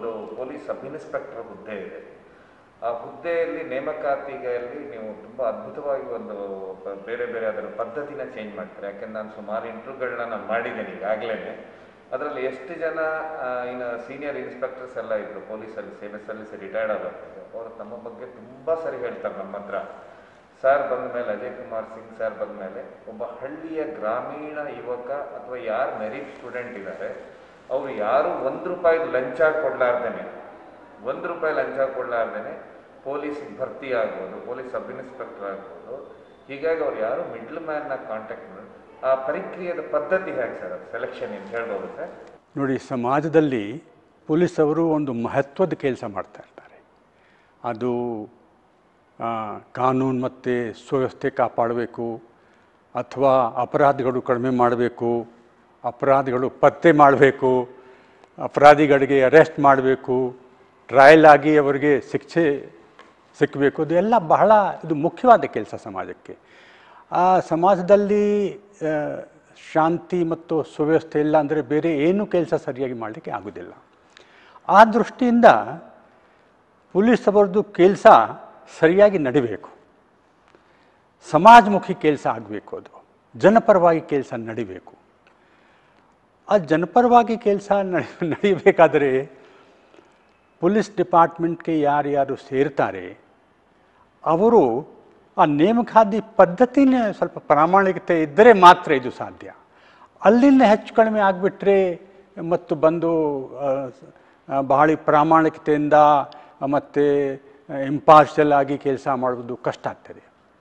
ಒಂದು police sub inspector ಹುದ್ದೆ ಇದೆ ಆ ಹುದ್ದೆಯಲ್ಲಿ ನೇಮಕಾತಿಗೆಯಲ್ಲಿ ನೀವು ತುಂಬ ಅದ್ಭುತವಾಗಿ ಒಂದು ಬ- ಬೇರೆ ಬೇರೆ ಅದರ ಪದ್ಧತಿನ ಚೇಂಜ್ ಮಾಡ್ತಾರೆ ಯಾಕೆಂದ್ರೆ ನಾನು ಸುಮಾರು ಇಂಟರ್ವ್ಯೂಗಳನ್ನ ನಾನು ಮಾಡಿದ್ದೇನೆ ಈಗಾಗಲೇ ಅದರಲ್ಲಿ ಎಷ್ಟು ಜನ ಆ, ಇನ್ನು ಸೀನಿಯರ್ ಇನ್ಸ್ಪೆಕ್ಟರ್ಸ್ ಎಲ್ಲ ಇದ್ರು ಪೊಲೀಸಲ್ಲಿ ಸೇವೆ ಸಲ್ಲಿಸಿ ರಿಟೈರ್ಡ್ ಆದವರು ಅವರು ನಮ್ಮ ಬಗ್ಗೆ ತುಂಬ ಸರಿ ಹೇಳ್ತಾರೆ ನಮ್ಮ ಹತ್ರ ಸರ್ ಬಂದ ಮೇಲೆ ಅಜಯ್ ಕುಮಾರ್ ಸಿಂಗ್ ಸರ್ ಬಂದ ಮೇಲೆ ಒಬ್ಬ ಹಳ್ಳಿಯ ಗ್ರಾಮೀಣ ಯುವಕ ಅಥವಾ ಯಾರು ಮೆರಿಟ್ ಸ್ಟೂಡೆಂಟ್ ಇದ್ದಾರೆ ಅವರು ಯಾರು ಒಂದು ರೂಪಾಯಿ ಲಂಚ ಕೊಡ್ಲಾರ್ದೇನೆ ಒಂದು ರೂಪಾಯಿ ಲಂಚ ಕೊಡ್ಲಾರ್ದೇನೆ ಪೊಲೀಸ್ ಭರ್ತಿ ಆಗ್ಬೋದು ಪೊಲೀಸ್ ಸಬ್ ಇನ್ಸ್ಪೆಕ್ಟರ್ ಆಗ್ಬೋದು ಹೀಗಾಗಿ ಅವ್ರು ಯಾರು ಮಿಡ್ಲ್ ಮ್ಯಾನ್ನ ಕಾಂಟ್ಯಾಕ್ಟ್ ಮಾಡಿ ಆ ಪರಿಕ್ರಿಯೆದ ಪದ್ಧತಿ ಹೇಗೆ ಸರ್ ಅದು ಸೆಲೆಕ್ಷನ್ ಅಂತ ಹೇಳ್ಬೋದು ಸರ್ ನೋಡಿ ಸಮಾಜದಲ್ಲಿ ಪೊಲೀಸವರು ಒಂದು ಮಹತ್ವದ ಕೆಲಸ ಮಾಡ್ತಾ ಇರ್ತಾರೆ ಅದು ಆ, ಕಾನೂನು ಮತ್ತು ಸುವ್ಯವಸ್ಥೆ ಕಾಪಾಡಬೇಕು ಅಥವಾ ಅಪರಾಧಗಳು ಕಡಿಮೆ ಮಾಡಬೇಕು ಅಪರಾಧಗಳು ಪತ್ತೆ ಮಾಡಬೇಕು ಅಪರಾಧಿಗಳಿಗೆ ಅರೆಸ್ಟ್ ಮಾಡಬೇಕು ಟ್ರಯಲ್ ಆಗಿ ಅವರಿಗೆ ಶಿಕ್ಷೆ ಸಿಕ್ಕಬೇಕು ಅದೆಲ್ಲ ಬಹಳ ಇದು ಮುಖ್ಯವಾದ ಕೆಲಸ ಸಮಾಜಕ್ಕೆ ಆ ಸಮಾಜದಲ್ಲಿ ಆ, ಶಾಂತಿ ಮತ್ತು ಸುವ್ಯವಸ್ಥೆ ಇಲ್ಲ ಅಂದರೆ ಬೇರೆ ಏನೂ ಕೆಲಸ ಸರಿಯಾಗಿ ಮಾಡಲಿಕ್ಕೆ ಆಗೋದಿಲ್ಲ ಆ ದೃಷ್ಟಿಯಿಂದ ಪೊಲೀಸ್ ಅವರದ್ದು ಕೆಲಸ ಸರಿಯಾಗಿ ನಡಿಬೇಕು ಸಮಾಜಮುಖಿ ಕೆಲಸ ಆಗಬೇಕು ಅದು ಜನಪರವಾಗಿ ಕೆಲಸ ನಡಿಬೇಕು ಆ ಜನಪರವಾಗಿ ಕೆಲಸ ನಡಿ ನಡಿಬೇಕಾದರೆ ಪೊಲೀಸ್ ಡಿಪಾರ್ಟ್ಮೆಂಟ್ಗೆ ಯಾರ್ಯಾರು ಸೇರ್ತಾರೆ ಅವರು ಆ ನೇಮಕಾತಿ ಪದ್ಧತಿನೇ ಸ್ವಲ್ಪ ಪ್ರಾಮಾಣಿಕತೆ ಇದ್ದರೆ ಮಾತ್ರ ಇದು ಸಾಧ್ಯ ಅಲ್ಲಿಂದ ಹೆಚ್ಚು ಕಡಿಮೆ ಆಗಿಬಿಟ್ರೆ ಮತ್ತು ಬಂದು ಆ, ಆ, ಬಹಳ ಪ್ರಾಮಾಣಿಕತೆಯಿಂದ ಮತ್ತು ಇಂಪಾರ್ಷಲ್ ಆಗಿ ಕೆಲಸ ಮಾಡುವುದು ಕಷ್ಟ ಆಗ್ತದೆ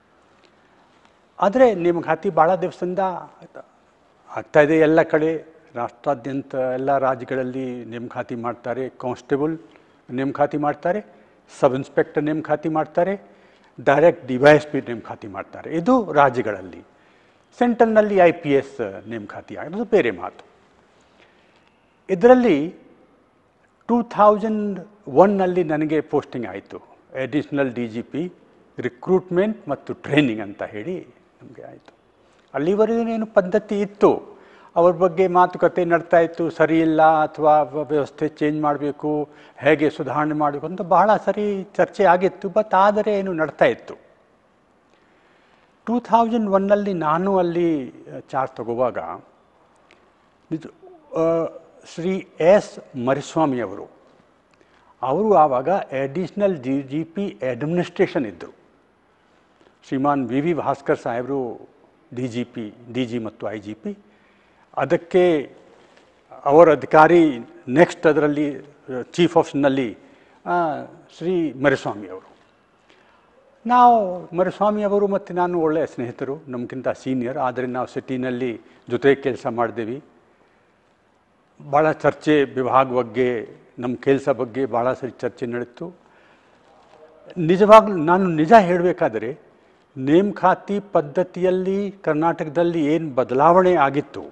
ಆದರೆ ನೇಮಕಾತಿ ಭಾಳ ದಿವಸದಿಂದ ಆಗ್ತಾ ಇದೆ ಎಲ್ಲ ಕಡೆ ರಾಷ್ಟ್ರಾದ್ಯಂತ ಎಲ್ಲ ರಾಜ್ಯಗಳಲ್ಲಿ ನೇಮಕಾತಿ ಮಾಡ್ತಾರೆ ಕಾನ್ಸ್ಟೇಬಲ್ ನೇಮಕಾತಿ ಮಾಡ್ತಾರೆ ಸಬ್ ಇನ್ಸ್ಪೆಕ್ಟರ್ ನೇಮಕಾತಿ ಮಾಡ್ತಾರೆ direct D Y S P ನೇಮಕಾತಿ ಮಾಡ್ತಾರೆ ಇದು ರಾಜ್ಯಗಳಲ್ಲಿ ಸೆಂಟ್ರಲ್ನಲ್ಲಿ ಐ ಪಿ ಎಸ್ ನೇಮಕಾತಿ ಆಗೋದು ಬೇರೆ ಮಾತು ಇದರಲ್ಲಿ ಟೂ ಥೌಸಂಡ್ ಒನ್ನಲ್ಲಿ ನನಗೆ ಪೋಸ್ಟಿಂಗ್ ಆಯಿತು additional D G P recruitment ಮತ್ತು ಟ್ರೈನಿಂಗ್ ಅಂತ ಹೇಳಿ ನಮಗೆ ಆಯಿತು ಅಲ್ಲಿವರೆಗೇನೇನು ಪದ್ಧತಿ ಇತ್ತು ಅವ್ರ ಬಗ್ಗೆ ಮಾತುಕತೆ ನಡ್ತಾ ಇತ್ತು ಸರಿ ಇಲ್ಲ ಅಥವಾ ವ- ವ್ಯವಸ್ಥೆ ಚೇಂಜ್ ಮಾಡಬೇಕು ಹೇಗೆ ಸುಧಾರಣೆ ಮಾಡಬೇಕು ಅಂತ ಬಹಳ ಸರಿ ಚರ್ಚೆ ಆಗಿತ್ತು ಬಟ್ ಆದರೆ ಏನು ನಡ್ತಾ ಇತ್ತು ಟೂ ಥೌಸಂಡ್ ಒನ್ನಲ್ಲಿ ನಾನು ಅಲ್ಲಿ ಚಾರ್ಜ್ ತಗೋವಾಗ ನಿಜ ಆ, ಶ್ರೀ ಎಸ್ ಮರಿಸ್ವಾಮಿ ಅವರು ಅವರು ಆವಾಗ additional D G P administration ಇದ್ದರು ಶ್ರೀಮಾನ್ ವಿ ವಿ ಭಾಸ್ಕರ್ ಸಾಹೇಬರು D G P D G ಮತ್ತು ಐ ಜಿ ಪಿ ಅದಕ್ಕೆ ಅವರ ಅಧಿಕಾರಿ ನೆಕ್ಸ್ಟ್ ಅದರಲ್ಲಿ ಚೀಫ್ ಆಫ್ಸ್ನಲ್ಲಿ ಶ್ರೀ ಮರಿಸ್ವಾಮಿ ಅವರು ನಾವು ಮರಿಸ್ವಾಮಿ ಅವರು ಮತ್ತು ನಾನು ಒಳ್ಳೆಯ ಸ್ನೇಹಿತರು ನಮಗಿಂತ ಸೀನಿಯರ್ ಆದರೆ ನಾವು ಸಿಟಿನಲ್ಲಿ ಜೊತೆಗೆ ಕೆಲಸ ಮಾಡಿದ್ದೀವಿ ಭಾಳ ಚರ್ಚೆ ವಿಭಾಗ ಬಗ್ಗೆ ನಮ್ಮ ಕೆಲಸ ಬಗ್ಗೆ ಭಾಳ ಸರಿ ಚರ್ಚೆ ನಡೀತು ನಿಜವಾಗ್ಲೂ ನಾನು ನಿಜ ಹೇಳಬೇಕಾದರೆ ನೇಮಕಾತಿ ಪದ್ಧತಿಯಲ್ಲಿ ಕರ್ನಾಟಕದಲ್ಲಿ ಏನು ಬದಲಾವಣೆ ಆಗಿತ್ತು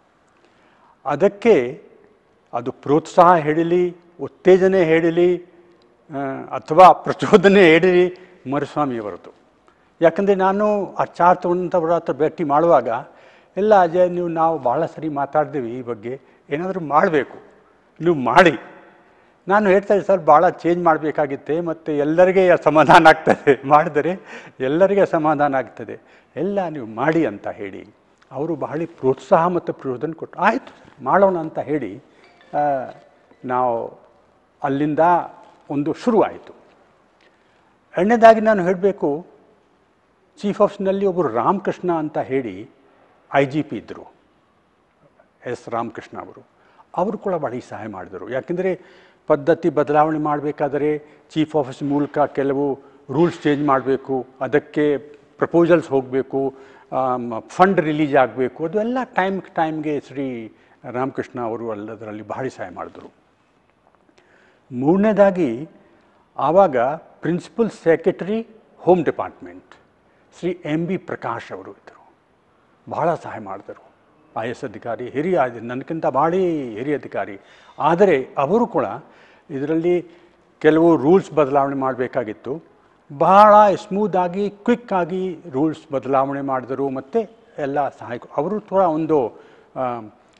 ಅದಕ್ಕೆ ಅದು ಪ್ರೋತ್ಸಾಹ ಹೇಳಿಲಿ ಉತ್ತೇಜನೆ ಹೇಳಿಲಿ ಆ, ಅಥವಾ ಪ್ರಚೋದನೆ ಹೇಳಿಲಿ ಮರುಸ್ವಾಮಿಯವರದು ಯಾಕಂದರೆ ನಾನು ಆ ಚಾರ್ ತೊಗೊಂಡಂಥವ್ರ ಹತ್ರ ಭೇಟಿ ಮಾಡುವಾಗ ಎಲ್ಲ ಅಜಯ್ ನೀವು ನಾವು ಭಾಳ ಸರಿ ಮಾತಾಡ್ತೀವಿ ಈ ಬಗ್ಗೆ ಏನಾದರೂ ಮಾಡಬೇಕು ನೀವು ಮಾಡಿ ನಾನು ಹೇಳ್ತಾ ಇದ್ದೆ ಸರ್ ಭಾಳ ಚೇಂಜ್ ಮಾಡಬೇಕಾಗಿತ್ತೆ ಮತ್ತು ಎಲ್ಲರಿಗೆ ಸಮಾಧಾನ ಆಗ್ತದೆ ಮಾಡಿದರೆ ಎಲ್ಲರಿಗೆ ಸಮಾಧಾನ ಆಗ್ತದೆ ಎಲ್ಲ ನೀವು ಮಾಡಿ ಅಂತ ಹೇಳಿ ಅವರು ಬಹಳ ಪ್ರೋತ್ಸಾಹ ಮತ್ತು ಪ್ರಚೋದನೆ ಕೊಟ್ಟು ಆಯಿತು ಮಾಡೋಣ ಅಂತ ಹೇಳಿ ಆ, ನಾವು ಅಲ್ಲಿಂದ ಒಂದು ಶುರುವಾಯಿತು ಎರಡನೇದಾಗಿ ನಾನು ಹೇಳಬೇಕು ಚೀಫ್ ಆಫ್ಸ್ನಲ್ಲಿ ಒಬ್ಬರು ರಾಮಕೃಷ್ಣ ಅಂತ ಹೇಳಿ ಐ ಜಿ ಪಿ ಇದ್ದರು ಎಸ್ ರಾಮಕೃಷ್ಣ ಅವರು ಅವರು ಕೂಡ ಭಾಳ ಸಹಾಯ ಮಾಡಿದರು ಯಾಕೆಂದರೆ ಪದ್ಧತಿ ಬದಲಾವಣೆ ಮಾಡಬೇಕಾದರೆ ಚೀಫ್ ಆಫೀಸ್ ಮೂಲಕ ಕೆಲವು ರೂಲ್ಸ್ ಚೇಂಜ್ ಮಾಡಬೇಕು ಅದಕ್ಕೆ ಪ್ರಪೋಸಲ್ಸ್ ಹೋಗಬೇಕು ಫಂಡ್ ರಿಲೀಸ್ ಆಗಬೇಕು ಅದು ಎಲ್ಲ ಟೈಮ್ ಟೈಮ್ಗೆ ಶ್ರೀ ರಾಮಕೃಷ್ಣ ಅವರು ಅಲ್ಲದರಲ್ಲಿ ಭಾಳ ಸಹಾಯ ಮಾಡಿದ್ರು ಮೂರನೇದಾಗಿ ಆವಾಗ principal secretary home department Shri M B Prakash ಅವರು ಇದ್ದರು ಬಹಳ ಸಹಾಯ ಮಾಡಿದರು ಐ ಎಸ್ ಅಧಿಕಾರಿ ಹಿರಿಯ ಅಧಿ- ನನಗಿಂತ ಭಾಳ ಹಿರಿಯ ಅಧಿಕಾರಿ ಆದರೆ ಅವರು ಕೂಡ ಇದರಲ್ಲಿ ಕೆಲವು ರೂಲ್ಸ್ ಬದಲಾವಣೆ ಮಾಡಬೇಕಾಗಿತ್ತು ಬಹಳ ಸ್ಮೂದಾಗಿ ಕ್ವಿಕ್ ಆಗಿ ರೂಲ್ಸ್ ಬದಲಾವಣೆ ಮಾಡಿದರು ಮತ್ತು ಎಲ್ಲ ಸಹಾಯ ಅವರು ಕೂಡ ಒಂದು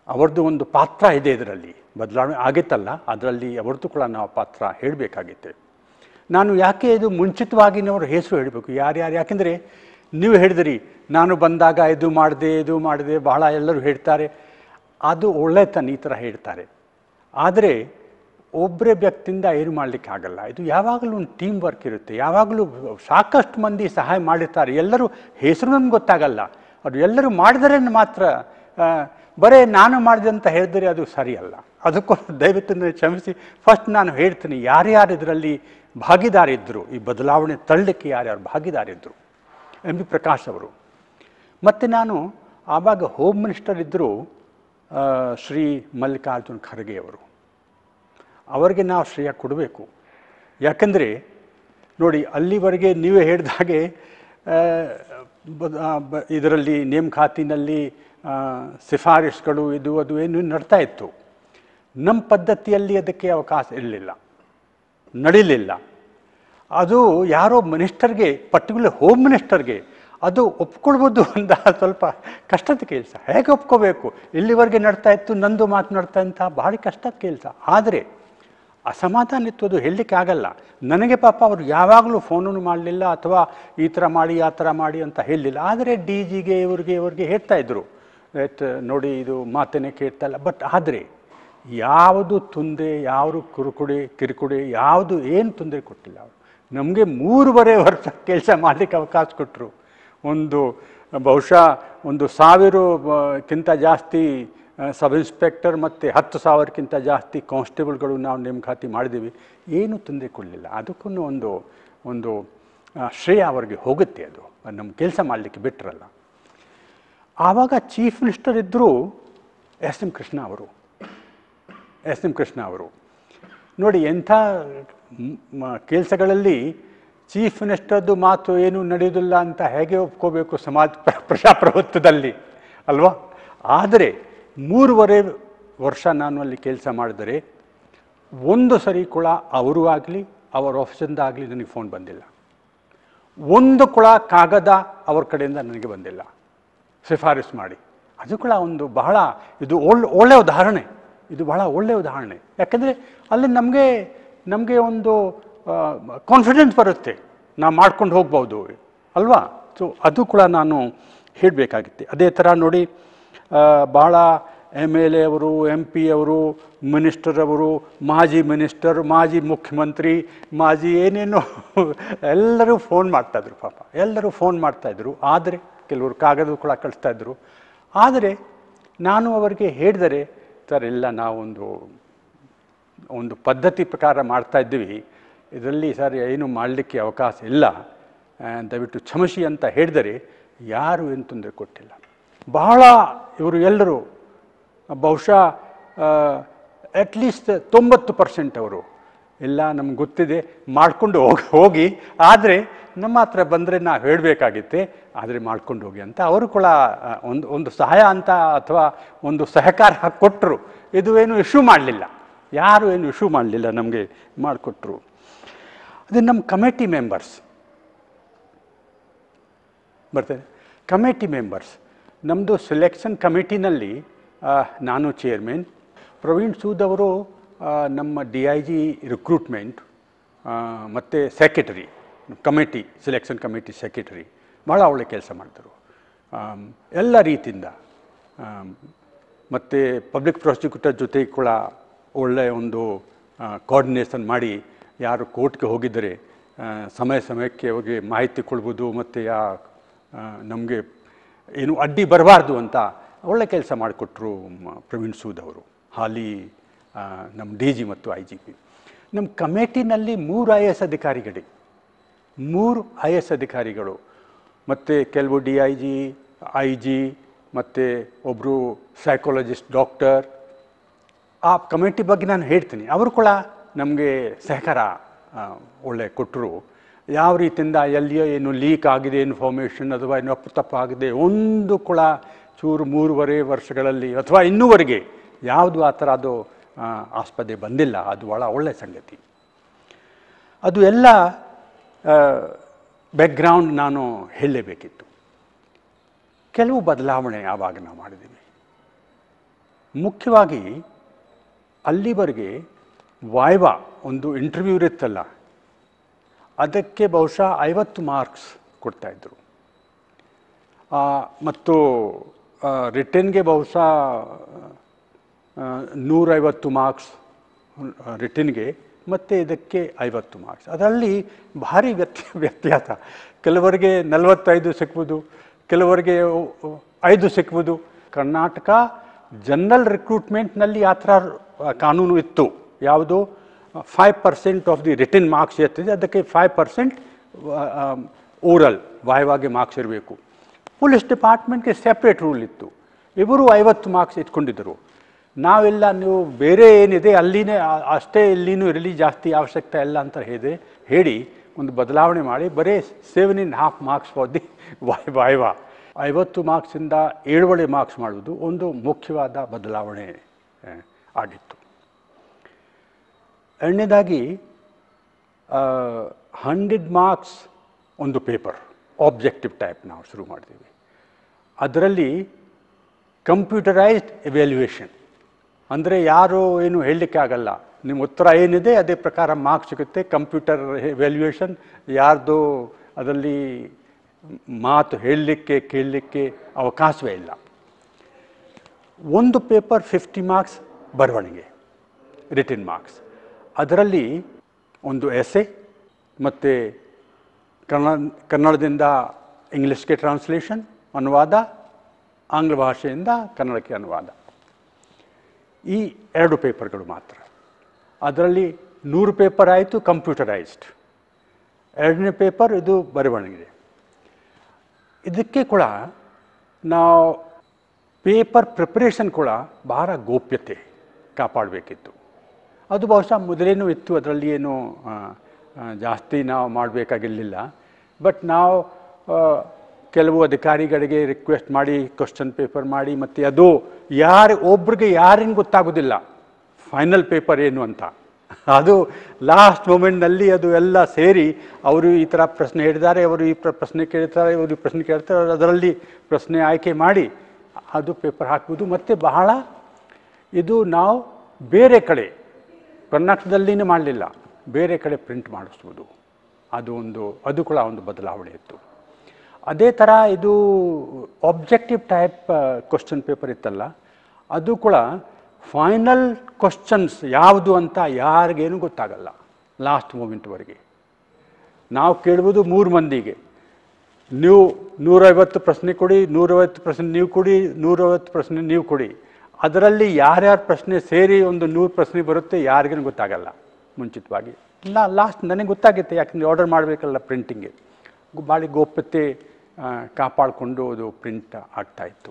ಅವ್ರದ್ದು ಒಂದು ಪಾತ್ರ ಇದೆ ಇದರಲ್ಲಿ ಬದಲಾವಣೆ ಆಗಿತ್ತಲ್ಲ ಅದರಲ್ಲಿ ಅವ್ರದ್ದು ಕೂಡ ನಾವು ಪಾತ್ರ ಹೇಳಬೇಕಾಗಿತ್ತೆ ನಾನು ಯಾಕೆ ಇದು ಮುಂಚಿತವಾಗಿ ನಾವು ಹೆಸರು ಹೇಳಬೇಕು ಯಾರ್ಯಾರು ಯಾಕೆಂದರೆ ನೀವು ಹೇಳಿದಿರಿ ನಾನು ಬಂದಾಗ ಇದು ಮಾಡಿದೆ ಇದು ಮಾಡಿದೆ ಬಹಳ ಎಲ್ಲರೂ ಹೇಳ್ತಾರೆ ಅದು ಒಳ್ಳೆತನ ಈ ಥರ ಹೇಳ್ತಾರೆ ಆದರೆ ಒಬ್ಬರೇ ವ್ಯಕ್ತಿಯಿಂದ ಏನು ಮಾಡಲಿಕ್ಕೆ ಆಗಲ್ಲ ಇದು ಯಾವಾಗಲೂ ಒಂದು ಟೀಮ್ ವರ್ಕ್ ಇರುತ್ತೆ ಯಾವಾಗಲೂ ಸಾಕಷ್ಟು ಮಂದಿ ಸಹಾಯ ಮಾಡಿರ್ತಾರೆ ಎಲ್ಲರೂ ಹೆಸರು ನಮ್ಗೆ ಗೊತ್ತಾಗಲ್ಲ ಅದು ಎಲ್ಲರೂ ಮಾಡಿದರೆ ಮಾತ್ರ ಆ, ಬರೇ ನಾನು ಮಾಡಿದೆ ಅಂತ ಹೇಳಿದರೆ ಅದು ಸರಿಯಲ್ಲ ಅದಕ್ಕೋಸ್ಕರ ದಯವಿಟ್ಟು ನನಗೆ ಕ್ಷಮಿಸಿ ಫಸ್ಟ್ ನಾನು ಹೇಳ್ತೀನಿ ಯಾರ್ಯಾರು ಇದರಲ್ಲಿ ಭಾಗಿದಾರಿದ್ದರು ಈ ಬದಲಾವಣೆ ತಳ್ಳಲಿಕ್ಕೆ ಯಾರ್ಯಾರು ಭಾಗಿದಾರಿದ್ದರು ಎಂ ಬಿ ಪ್ರಕಾಶ್ ಅವರು ಮತ್ತು ನಾನು ಆವಾಗ ಹೋಮ್ ಮಿನಿಸ್ಟರ್ ಇದ್ದರು ಆ, ಶ್ರೀ ಮಲ್ಲಿಕಾರ್ಜುನ್ ಖರ್ಗೆ ಅವರು ಅವರಿಗೆ ನಾವು ಶ್ರೇಯ ಕೊಡಬೇಕು ಯಾಕಂದರೆ ನೋಡಿ ಅಲ್ಲಿವರೆಗೆ ನೀವೇ ಹೇಳಿದ ಹಾಗೆ ಆ, ಬ- ಆ, ಬ- ಇದರಲ್ಲಿ ನೇಮಕಾತಿನಲ್ಲಿ ಆ, ಶಿಫಾರಸುಗಳು ಇದು ಅದು ಏನು ನಡ್ತಾ ಇತ್ತು ನಮ್ಮ ಪದ್ಧತಿಯಲ್ಲಿ ಅದಕ್ಕೆ ಅವಕಾಶ ಇರಲಿಲ್ಲ ನಡೀಲಿಲ್ಲ ಅದು ಯಾರೋ ಮಿನಿಸ್ಟರ್ಗೆ ಪರ್ಟಿಕ್ಯುಲರ್ ಹೋಮ್ ಮಿನಿಸ್ಟರ್ಗೆ ಅದು ಒಪ್ಕೊಳ್ಬೋದು ಅಂತ ಸ್ವಲ್ಪ ಕಷ್ಟದ ಕೆಲಸ ಹೇಗೆ ಒಪ್ಕೋಬೇಕು ಇಲ್ಲಿವರೆಗೆ ನಡ್ತಾ ಇತ್ತು ನಂದು ಮಾತನಾಡ್ತಾ ಅಂತ ಭಾರಿ ಕಷ್ಟದ ಕೆಲಸ ಆದರೆ ಅಸಮಾಧಾನ ಇತ್ತು ಅದು ಹೇಳಲಿಕ್ಕೆ ಆಗಲ್ಲ ನನಗೆ ಪಾಪ ಅವರು ಯಾವಾಗಲೂ ಫೋನನ್ನು ಮಾಡಲಿಲ್ಲ ಅಥವಾ ಈ ಥರ ಮಾಡಿ ಆ ಥರ ಮಾಡಿ ಅಂತ ಹೇಳಲಿಲ್ಲ ಆದರೆ ಡಿ ಜಿಗೆ ಇವ್ರಿಗೆ ಇವ್ರಿಗೆ ಹೇಳ್ತಾ ಇದ್ರು ಆಯ್ತ್ ನೋಡಿ ಇದು ಮಾತನ್ನೇ ಕೇಳ್ತಾ ಇಲ್ಲ ಬಟ್ ಆದರೆ ಯಾವುದು ತೊಂದರೆ ಯಾವುದು ಕುರುಕುಡಿ ಕಿರುಕುಡಿ ಯಾವುದು ಏನು ತೊಂದರೆ ಕೊಟ್ಟಿಲ್ಲ ಅವರು ನಮಗೆ ಮೂರುವರೆ ವರ್ಷ ಕೆಲಸ ಮಾಡಲಿಕ್ಕೆ ಅವಕಾಶ ಕೊಟ್ಟರು ಒಂದು ಬಹುಶಃ ಒಂದು ಸಾವಿರ ಆ, ಕ್ಕಿಂತ ಜಾಸ್ತಿ ಆ, ಸಬ್ ಇನ್ಸ್ಪೆಕ್ಟರ್ ಮತ್ತು ಹತ್ತು ಸಾವಿರಕ್ಕಿಂತ ಜಾಸ್ತಿ ಕಾನ್ಸ್ಟೇಬಲ್ಗಳು ನಾವು ನೇಮಕಾತಿ ಮಾಡಿದ್ದೀವಿ ಏನೂ ತೊಂದರೆ ಕೊಡಲಿಲ್ಲ ಅದಕ್ಕೂ ಒಂದು ಒಂದು ಆ, ಶ್ರೇಯ ಅವರಿಗೆ ಹೋಗುತ್ತೆ ಅದು ನಮ್ಮ ಕೆಲಸ ಮಾಡಲಿಕ್ಕೆ ಬಿಟ್ಟರಲ್ಲ ಆವಾಗ ಚೀಫ್ ಮಿನಿಸ್ಟರ್ ಇದ್ದರು ಎಸ್ ಎಂ ಕೃಷ್ಣ ಅವರು ಎಸ್ ಎಂ ಕೃಷ್ಣ ಅವರು ನೋಡಿ ಎಂಥ ಕೆಲಸಗಳಲ್ಲಿ ಚೀಫ್ ಮಿನಿಸ್ಟರ್ದು ಮಾತು ಏನು ನಡೆಯೋದಿಲ್ಲ ಅಂತ ಹೇಗೆ ಒಪ್ಕೋಬೇಕು ಸಮಾಜ ಪ್ರ- ಪ್ರಜಾಪ್ರಭುತ್ವದಲ್ಲಿ ಅಲ್ವಾ ಆದರೆ ಮೂರುವರೆ ವರ್ಷ ನಾನು ಅಲ್ಲಿ ಕೆಲಸ ಮಾಡಿದರೆ ಒಂದು ಸರಿ ಕೂಡ ಅವರು ಆಗಲಿ ಅವರ ಆಫೀಸಿಂದ ಆಗಲಿ ನನಗೆ ಫೋನ್ ಬಂದಿಲ್ಲ ಒಂದು ಕೂಡ ಕಾಗದ ಅವ್ರ ಕಡೆಯಿಂದ ನನಗೆ ಬಂದಿಲ್ಲ ಶಿಫಾರಸು ಮಾಡಿ ಅದು ಕೂಡ ಒಂದು ಬಹಳ ಇದು ಒಳ್ಳೆ ಒಳ್ಳೆಯ ಉದಾಹರಣೆ ಇದು ಬಹಳ ಒಳ್ಳೆಯ ಉದಾಹರಣೆ ಯಾಕಂದರೆ ಅಲ್ಲಿ ನಮಗೆ ನಮಗೆ ಒಂದು ಕಾನ್ಫಿಡೆನ್ಸ್ ಬರುತ್ತೆ ನಾವು ಮಾಡ್ಕೊಂಡು ಹೋಗ್ಬೋದು ಅಲ್ವಾ ಸೊ ಅದು ಕೂಡ ನಾನು ಹೇಳಬೇಕಾಗಿತ್ತೆ ಅದೇ ಥರ ನೋಡಿ ಆ, ಬಹಳ ಎಮ್ ಎಲ್ ಎ ಅವರು ಎಂ ಪಿ ಅವರು ಮಿನಿಸ್ಟರ್ ಅವರು ಮಾಜಿ ಮಿನಿಸ್ಟರ್ ಮಾಜಿ ಮುಖ್ಯಮಂತ್ರಿ ಮಾಜಿ ಏನೇನೋ ಎಲ್ಲರೂ ಫೋನ್ ಮಾಡ್ತಾಯಿದ್ರು ಪಾಪ ಎಲ್ಲರೂ ಫೋನ್ ಮಾಡ್ತಾಯಿದ್ರು ಆದರೆ ಕೆಲವರು ಕಾಗದ ಕೂಡ ಕಳಿಸ್ತಾಯಿದ್ರು ಆದರೆ ನಾನು ಅವರಿಗೆ ಹೇಳಿದರೆ ಸರ್ ಇಲ್ಲ ನಾವೊಂದು ಒಂದು ಪದ್ಧತಿ ಪ್ರಕಾರ ಮಾಡ್ತಾ ಇದ್ದೀವಿ ಇದರಲ್ಲಿ ಸರ್ ಏನು ಮಾಡಲಿಕ್ಕೆ ಅವಕಾಶ ಇಲ್ಲ ಆ, ದಯವಿಟ್ಟು ಕ್ಷಮಿಸಿ ಅಂತ ಹೇಳಿದರೆ ಯಾರು ಏನು ತೊಂದರೆ ಕೊಟ್ಟಿಲ್ಲ ಬಹಳ ಇವರು ಎಲ್ಲರೂ ಬಹುಶಃ ಅಟ್ಲೀಸ್ಟ್ ತೊಂಬತ್ತು ಪರ್ಸೆಂಟ್ ಅವರು ಎಲ್ಲ ನಮ್ಗೆ ಗೊತ್ತಿದೆ ಮಾಡಿಕೊಂಡು ಹೋಗಿ ಹೋಗಿ ಆದರೆ ನಮ್ಮ ಹತ್ರ ಬಂದರೆ ನಾವು ಹೇಳಬೇಕಾಗಿತ್ತೆ ಆದರೆ ಮಾಡ್ಕೊಂಡು ಹೋಗಿ ಅಂತ ಅವರು ಕೂಡ ಆ, ಒಂದು ಒಂದು ಸಹಾಯ ಅಂತ ಅಥವಾ ಒಂದು ಸಹಕಾರ ಕೊಟ್ಟರು ಇದು ಏನು ಇಶ್ಯೂ ಮಾಡಲಿಲ್ಲ ಯಾರು ಏನು ಇಶ್ಯೂ ಮಾಡಲಿಲ್ಲ ನಮಗೆ ಮಾಡಿಕೊಟ್ರು ಅದು ನಮ್ಮ ಕಮಿಟಿ ಮೆಂಬರ್ಸ್ ಬರ್ತೇನೆ ಕಮಿಟಿ ಮೆಂಬರ್ಸ್ ನಮ್ಮದು ಸೆಲೆಕ್ಷನ್ ಕಮಿಟಿನಲ್ಲಿ ಆ, ನಾನು ಚೇರ್ಮನ್ ಪ್ರವೀಣ್ ಸೂದ್ ಅವರು ಆ, ನಮ್ಮ ಡಿ ಐ ಜಿ ರಿಕ್ರೂಟ್ಮೆಂಟ್ ಮತ್ತು secretary committee selection committee secretary ಭಾಳ ಒಳ್ಳೆ ಕೆಲಸ ಮಾಡ್ತಾರೆ ಆಮ್, ಎಲ್ಲ ರೀತಿಯಿಂದ ಮತ್ತು ಪಬ್ಲಿಕ್ ಪ್ರಾಸಿಕ್ಯೂಟರ್ ಜೊತೆ ಕೂಡ ಒಳ್ಳೆಯ ಒಂದು ಕೋಆರ್ಡಿನೇಷನ್ ಮಾಡಿ ಯಾರು ಕೋರ್ಟ್ಗೆ ಹೋಗಿದ್ದರೆ ಆ, ಸಮಯ ಸಮಯಕ್ಕೆ ಅವ್ರಿಗೆ ಮಾಹಿತಿ ಕೊಡ್ಬೋದು ಮತ್ತು ಯಾ ನಮಗೆ ಏನು ಅಡ್ಡಿ ಬರಬಾರ್ದು ಅಂತ ಒಳ್ಳೆ ಕೆಲಸ ಮಾಡಿಕೊಟ್ರು ಮ- ಪ್ರವೀಣ್ ಸೂದ್ ಅವರು ಹಾಲಿ ಆ, ನಮ್ಮ ಡಿ ಜಿ ಮತ್ತು ಐ ಜಿ ಪಿ ನಮ್ಮ ಕಮಿಟಿನಲ್ಲಿ ಮೂರು ಐ ಎಸ್ ಅಧಿಕಾರಿಗಳಿ ಮೂರು ಐ ಎಸ್ ಅಧಿಕಾರಿಗಳು ಮತ್ತು ಕೆಲವು D I G I G ಮತ್ತು ಒಬ್ಬರು ಸೈಕಾಲಜಿಸ್ಟ್ ಡಾಕ್ಟರ್ ಆ ಕಮಿಟಿ ಬಗ್ಗೆ ನಾನು ಹೇಳ್ತೀನಿ ಅವರು ಕೂಡ ನಮಗೆ ಸಹಕಾರ ಆ, ಒಳ್ಳೆ ಕೊಟ್ಟರು ಯಾವ ರೀತಿಯಿಂದ ಎಲ್ಲಿಯೋ ಏನು ಲೀಕ್ ಆಗಿದೆ ಇನ್ಫಾರ್ಮೇಷನ್ ಅಥವಾ ಏನು ಅಪ್ಪು ತಪ್ಪು ಆಗಿದೆ ಒಂದು ಕೂಡ ಚೂರು ಮೂರುವರೆ ವರ್ಷಗಳಲ್ಲಿ ಅಥವಾ ಇನ್ನೂವರೆಗೆ ಯಾವುದು ಆ ಥರ ಅದು ಆ, ಆಸ್ಪದೆ ಬಂದಿಲ್ಲ ಅದು ಭಾಳ ಒಳ್ಳೆಯ ಸಂಗತಿ ಅದು ಎಲ್ಲ ಬ್ಯಾಕ್ಗ್ರೌಂಡ್ ನಾನು ಹೇಳಲೇಬೇಕಿತ್ತು ಕೆಲವು ಬದಲಾವಣೆ ಆವಾಗ ನಾವು ಮಾಡಿದ್ದೀವಿ ಮುಖ್ಯವಾಗಿ ಅಲ್ಲಿವರೆಗೆ ವಾಯ್ವಾ ಒಂದು ಇಂಟರ್ವ್ಯೂ ಇರುತ್ತಲ್ಲ ಅದಕ್ಕೆ ಬಹುಶಃ ಐವತ್ತು ಮಾರ್ಕ್ಸ್ ಕೊಡ್ತಾಯಿದ್ರು ಮತ್ತು ರಿಟರ್ನ್ಗೆ ಬಹುಶಃ ಆ, ನೂರೈವತ್ತು ಮಾರ್ಕ್ಸ್ ರಿಟರ್ನ್ಗೆ ಮತ್ತು ಇದಕ್ಕೆ ಐವತ್ತು ಮಾರ್ಕ್ಸ್ ಅದರಲ್ಲಿ ಭಾರಿ ವ್ಯತ್ಯ ವ್ಯತ್ಯಾಸ ಕೆಲವರಿಗೆ ನಲವತ್ತೈದು ಸಿಕ್ಬೋದು ಕೆಲವರಿಗೆ ಒ- ಒ- ಐದು ಸಿಕ್ಬೋದು ಕರ್ನಾಟಕ ಜನರಲ್ ರಿಕ್ರೂಟ್ಮೆಂಟ್ನಲ್ಲಿ ಆ ಥರ ಆ, ಕಾನೂನು ಇತ್ತು ಯಾವುದು five percent of the written marks ಇರ್ತದೆ ಅದಕ್ಕೆ ಫೈವ್ ಪರ್ಸೆಂಟ್ ಓರಲ್ ವಾಯವಾಗಿ ಮಾರ್ಕ್ಸ್ ಇರಬೇಕು ಪೊಲೀಸ್ ಡಿಪಾರ್ಟ್ಮೆಂಟ್ಗೆ ಸೆಪ್ರೇಟ್ ರೂಲ್ ಇತ್ತು ಇವರು ಐವತ್ತು ಮಾರ್ಕ್ಸ್ ಇಟ್ಕೊಂಡಿದ್ದರು ನಾವೆಲ್ಲ ನೀವು ಬೇರೆ ಏನಿದೆ ಅಲ್ಲಿನೇ ಆ- ಅಷ್ಟೇ ಇಲ್ಲಿನೂ ಇರಲಿ ಜಾಸ್ತಿ ಅವಶ್ಯಕತೆ ಇಲ್ಲ ಅಂತ ಹೇಳಿ ಹೇಳಿ ಒಂದು ಬದಲಾವಣೆ ಮಾಡಿ ಬರೀ seven in half marks for the ವಾಯ್ ವಾಯ್ವಾ ಐವತ್ತು ಮಾರ್ಕ್ಸಿಂದ ಏಳುವರೆ ಮಾರ್ಕ್ಸ್ ಮಾಡುವುದು ಒಂದು ಮುಖ್ಯವಾದ ಬದಲಾವಣೆ ಆ, ಆಗಿತ್ತು ಎರಡನೇದಾಗಿ ಹಂಡ್ರೆಡ್ ಮಾರ್ಕ್ಸ್ ಒಂದು ಪೇಪರ್ ಆಬ್ಜೆಕ್ಟಿವ್ ಟೈಪ್ ನಾವು ಶುರು ಮಾಡ್ತೀವಿ ಅದರಲ್ಲಿ ಕಂಪ್ಯೂಟರೈಸ್ಡ್ ಎವ್ಯಾಲ್ಯೂಯೇಷನ್ ಅಂದರೆ ಯಾರು ಏನು ಹೇಳಲಿಕ್ಕೆ ಆಗಲ್ಲ ನಿಮ್ಮ ಉತ್ತರ ಏನಿದೆ ಅದೇ ಪ್ರಕಾರ ಮಾರ್ಕ್ಸ್ ಸಿಗುತ್ತೆ ಕಂಪ್ಯೂಟರ್ ಎವ್ಯಾಲ್ಯೂಯೇಷನ್ ಯಾರ್ದು ಅದರಲ್ಲಿ ಮಾತು ಹೇಳಲಿಕ್ಕೆ ಕೇಳಲಿಕ್ಕೆ ಅವಕಾಶವೇ ಇಲ್ಲ ಒಂದು ಪೇಪರ್ ಫಿಫ್ಟಿ ಮಾರ್ಕ್ಸ್ ಬರವಣಿಗೆ ರಿಟರ್ನ್ ಮಾರ್ಕ್ಸ್ ಅದರಲ್ಲಿ ಒಂದು ಎಸೆ ಮತ್ತು ಕನ್ನಡ ಕನ್ನಡದಿಂದ ಇಂಗ್ಲೀಷ್ಗೆ ಟ್ರಾನ್ಸ್ಲೇಷನ್ ಅನುವಾದ ಆಂಗ್ಲ ಭಾಷೆಯಿಂದ ಕನ್ನಡಕ್ಕೆ ಅನುವಾದ ಈ ಎರಡು ಪೇಪರ್ಗಳು ಮಾತ್ರ ಅದರಲ್ಲಿ ನೂರು ಪೇಪರ್ ಆಯಿತು ಕಂಪ್ಯೂಟರೈಸ್ಡ್ ಎರಡನೇ ಪೇಪರ್ ಇದು ಬರವಣಿಗೆ ಇದಕ್ಕೆ ಕೂಡ ನಾವು ಪೇಪರ್ ಪ್ರಿಪ್ರೇಷನ್ ಕೂಡ ಬಹಳ ಗೋಪ್ಯತೆ ಕಾಪಾಡಬೇಕಿತ್ತು ಅದು ಬಹುಶಃ ಮೊದಲೇನೂ ಇತ್ತು ಅದರಲ್ಲಿ ಏನು ಆ, ಆ, ಜಾಸ್ತಿ ನಾವು ಮಾಡಬೇಕಾಗಿರಲಿಲ್ಲ ಬಟ್ ನಾವು ಆ, ಕೆಲವು ಅಧಿಕಾರಿಗಳಿಗೆ ರಿಕ್ವೆಸ್ಟ್ ಮಾಡಿ ಕ್ವಶನ್ ಪೇಪರ್ ಮಾಡಿ ಮತ್ತು ಅದು ಯಾರು ಒಬ್ರಿಗೆ ಯಾರಿಗೂ ಗೊತ್ತಾಗೋದಿಲ್ಲ ಫೈನಲ್ ಪೇಪರ್ ಏನು ಅಂತ ಅದು ಲಾಸ್ಟ್ ಮೂಮೆಂಟ್ನಲ್ಲಿ ಅದು ಎಲ್ಲ ಸೇರಿ ಅವರು ಈ ಥರ ಪ್ರಶ್ನೆ ಹೇಳಿದ್ದಾರೆ ಅವರು ಈ ಪ್ರ- ಪ್ರಶ್ನೆ ಕೇಳ್ತಾರೆ ಇವರು ಈ ಪ್ರಶ್ನೆ ಕೇಳ್ತಾರೆ ಅದರಲ್ಲಿ ಪ್ರಶ್ನೆ ಆಯ್ಕೆ ಮಾಡಿ ಅದು ಪೇಪರ್ ಹಾಕ್ಬೋದು ಮತ್ತು ಬಹಳ ಇದು ನಾವು ಬೇರೆ ಕಡೆ ಕರ್ನಾಟಕದಲ್ಲಿನೇ ಮಾಡಲಿಲ್ಲ ಬೇರೆ ಕಡೆ ಪ್ರಿಂಟ್ ಮಾಡಿಸ್ಬೋದು ಅದು ಒಂದು ಅದು ಕೂಡ ಒಂದು ಬದಲಾವಣೆ ಇತ್ತು ಅದೇ ಥರ ಇದು ಆಬ್ಜೆಕ್ಟಿವ್ ಟೈಪ್ ಕ್ವಶನ್ ಪೇಪರ್ ಇತ್ತಲ್ಲ ಅದು ಕೂಡ ಫೈನಲ್ ಕ್ವಶನ್ಸ್ ಯಾವುದು ಅಂತ ಯಾರಿಗೇನು ಗೊತ್ತಾಗಲ್ಲ ಲಾಸ್ಟ್ ಮೂಮೆಂಟ್ವರೆಗೆ ನಾವು ಕೇಳುವುದು ಮೂರು ಮಂದಿಗೆ ನೀವು ನೂರೈವತ್ತು ಪ್ರಶ್ನೆ ಕೊಡಿ ನೂರೈವತ್ತು ಪ್ರಶ್ನೆ ನೀವು ಕೊಡಿ ನೂರೈವತ್ತು ಪ್ರಶ್ನೆ ನೀವು ಕೊಡಿ ಅದರಲ್ಲಿ ಯಾರ್ಯಾರ ಪ್ರಶ್ನೆ ಸೇರಿ ಒಂದು ನೂರು ಪ್ರಶ್ನೆ ಬರುತ್ತೆ ಯಾರಿಗೂ ಗೊತ್ತಾಗಲ್ಲ ಮುಂಚಿತವಾಗಿ ಇಲ್ಲ ಲಾಸ್ಟ್ ನನಗೆ ಗೊತ್ತಾಗುತ್ತೆ ಯಾಕಂದರೆ ಆರ್ಡರ್ ಮಾಡಬೇಕಲ್ಲ ಪ್ರಿಂಟಿಂಗ್ಗೆ ಭಾಳ ಗೋಪ್ಯತೆ ಆ, ಕಾಪಾಡಿಕೊಂಡು ಅದು ಪ್ರಿಂಟ್ ಆಗ್ತಾಯಿತ್ತು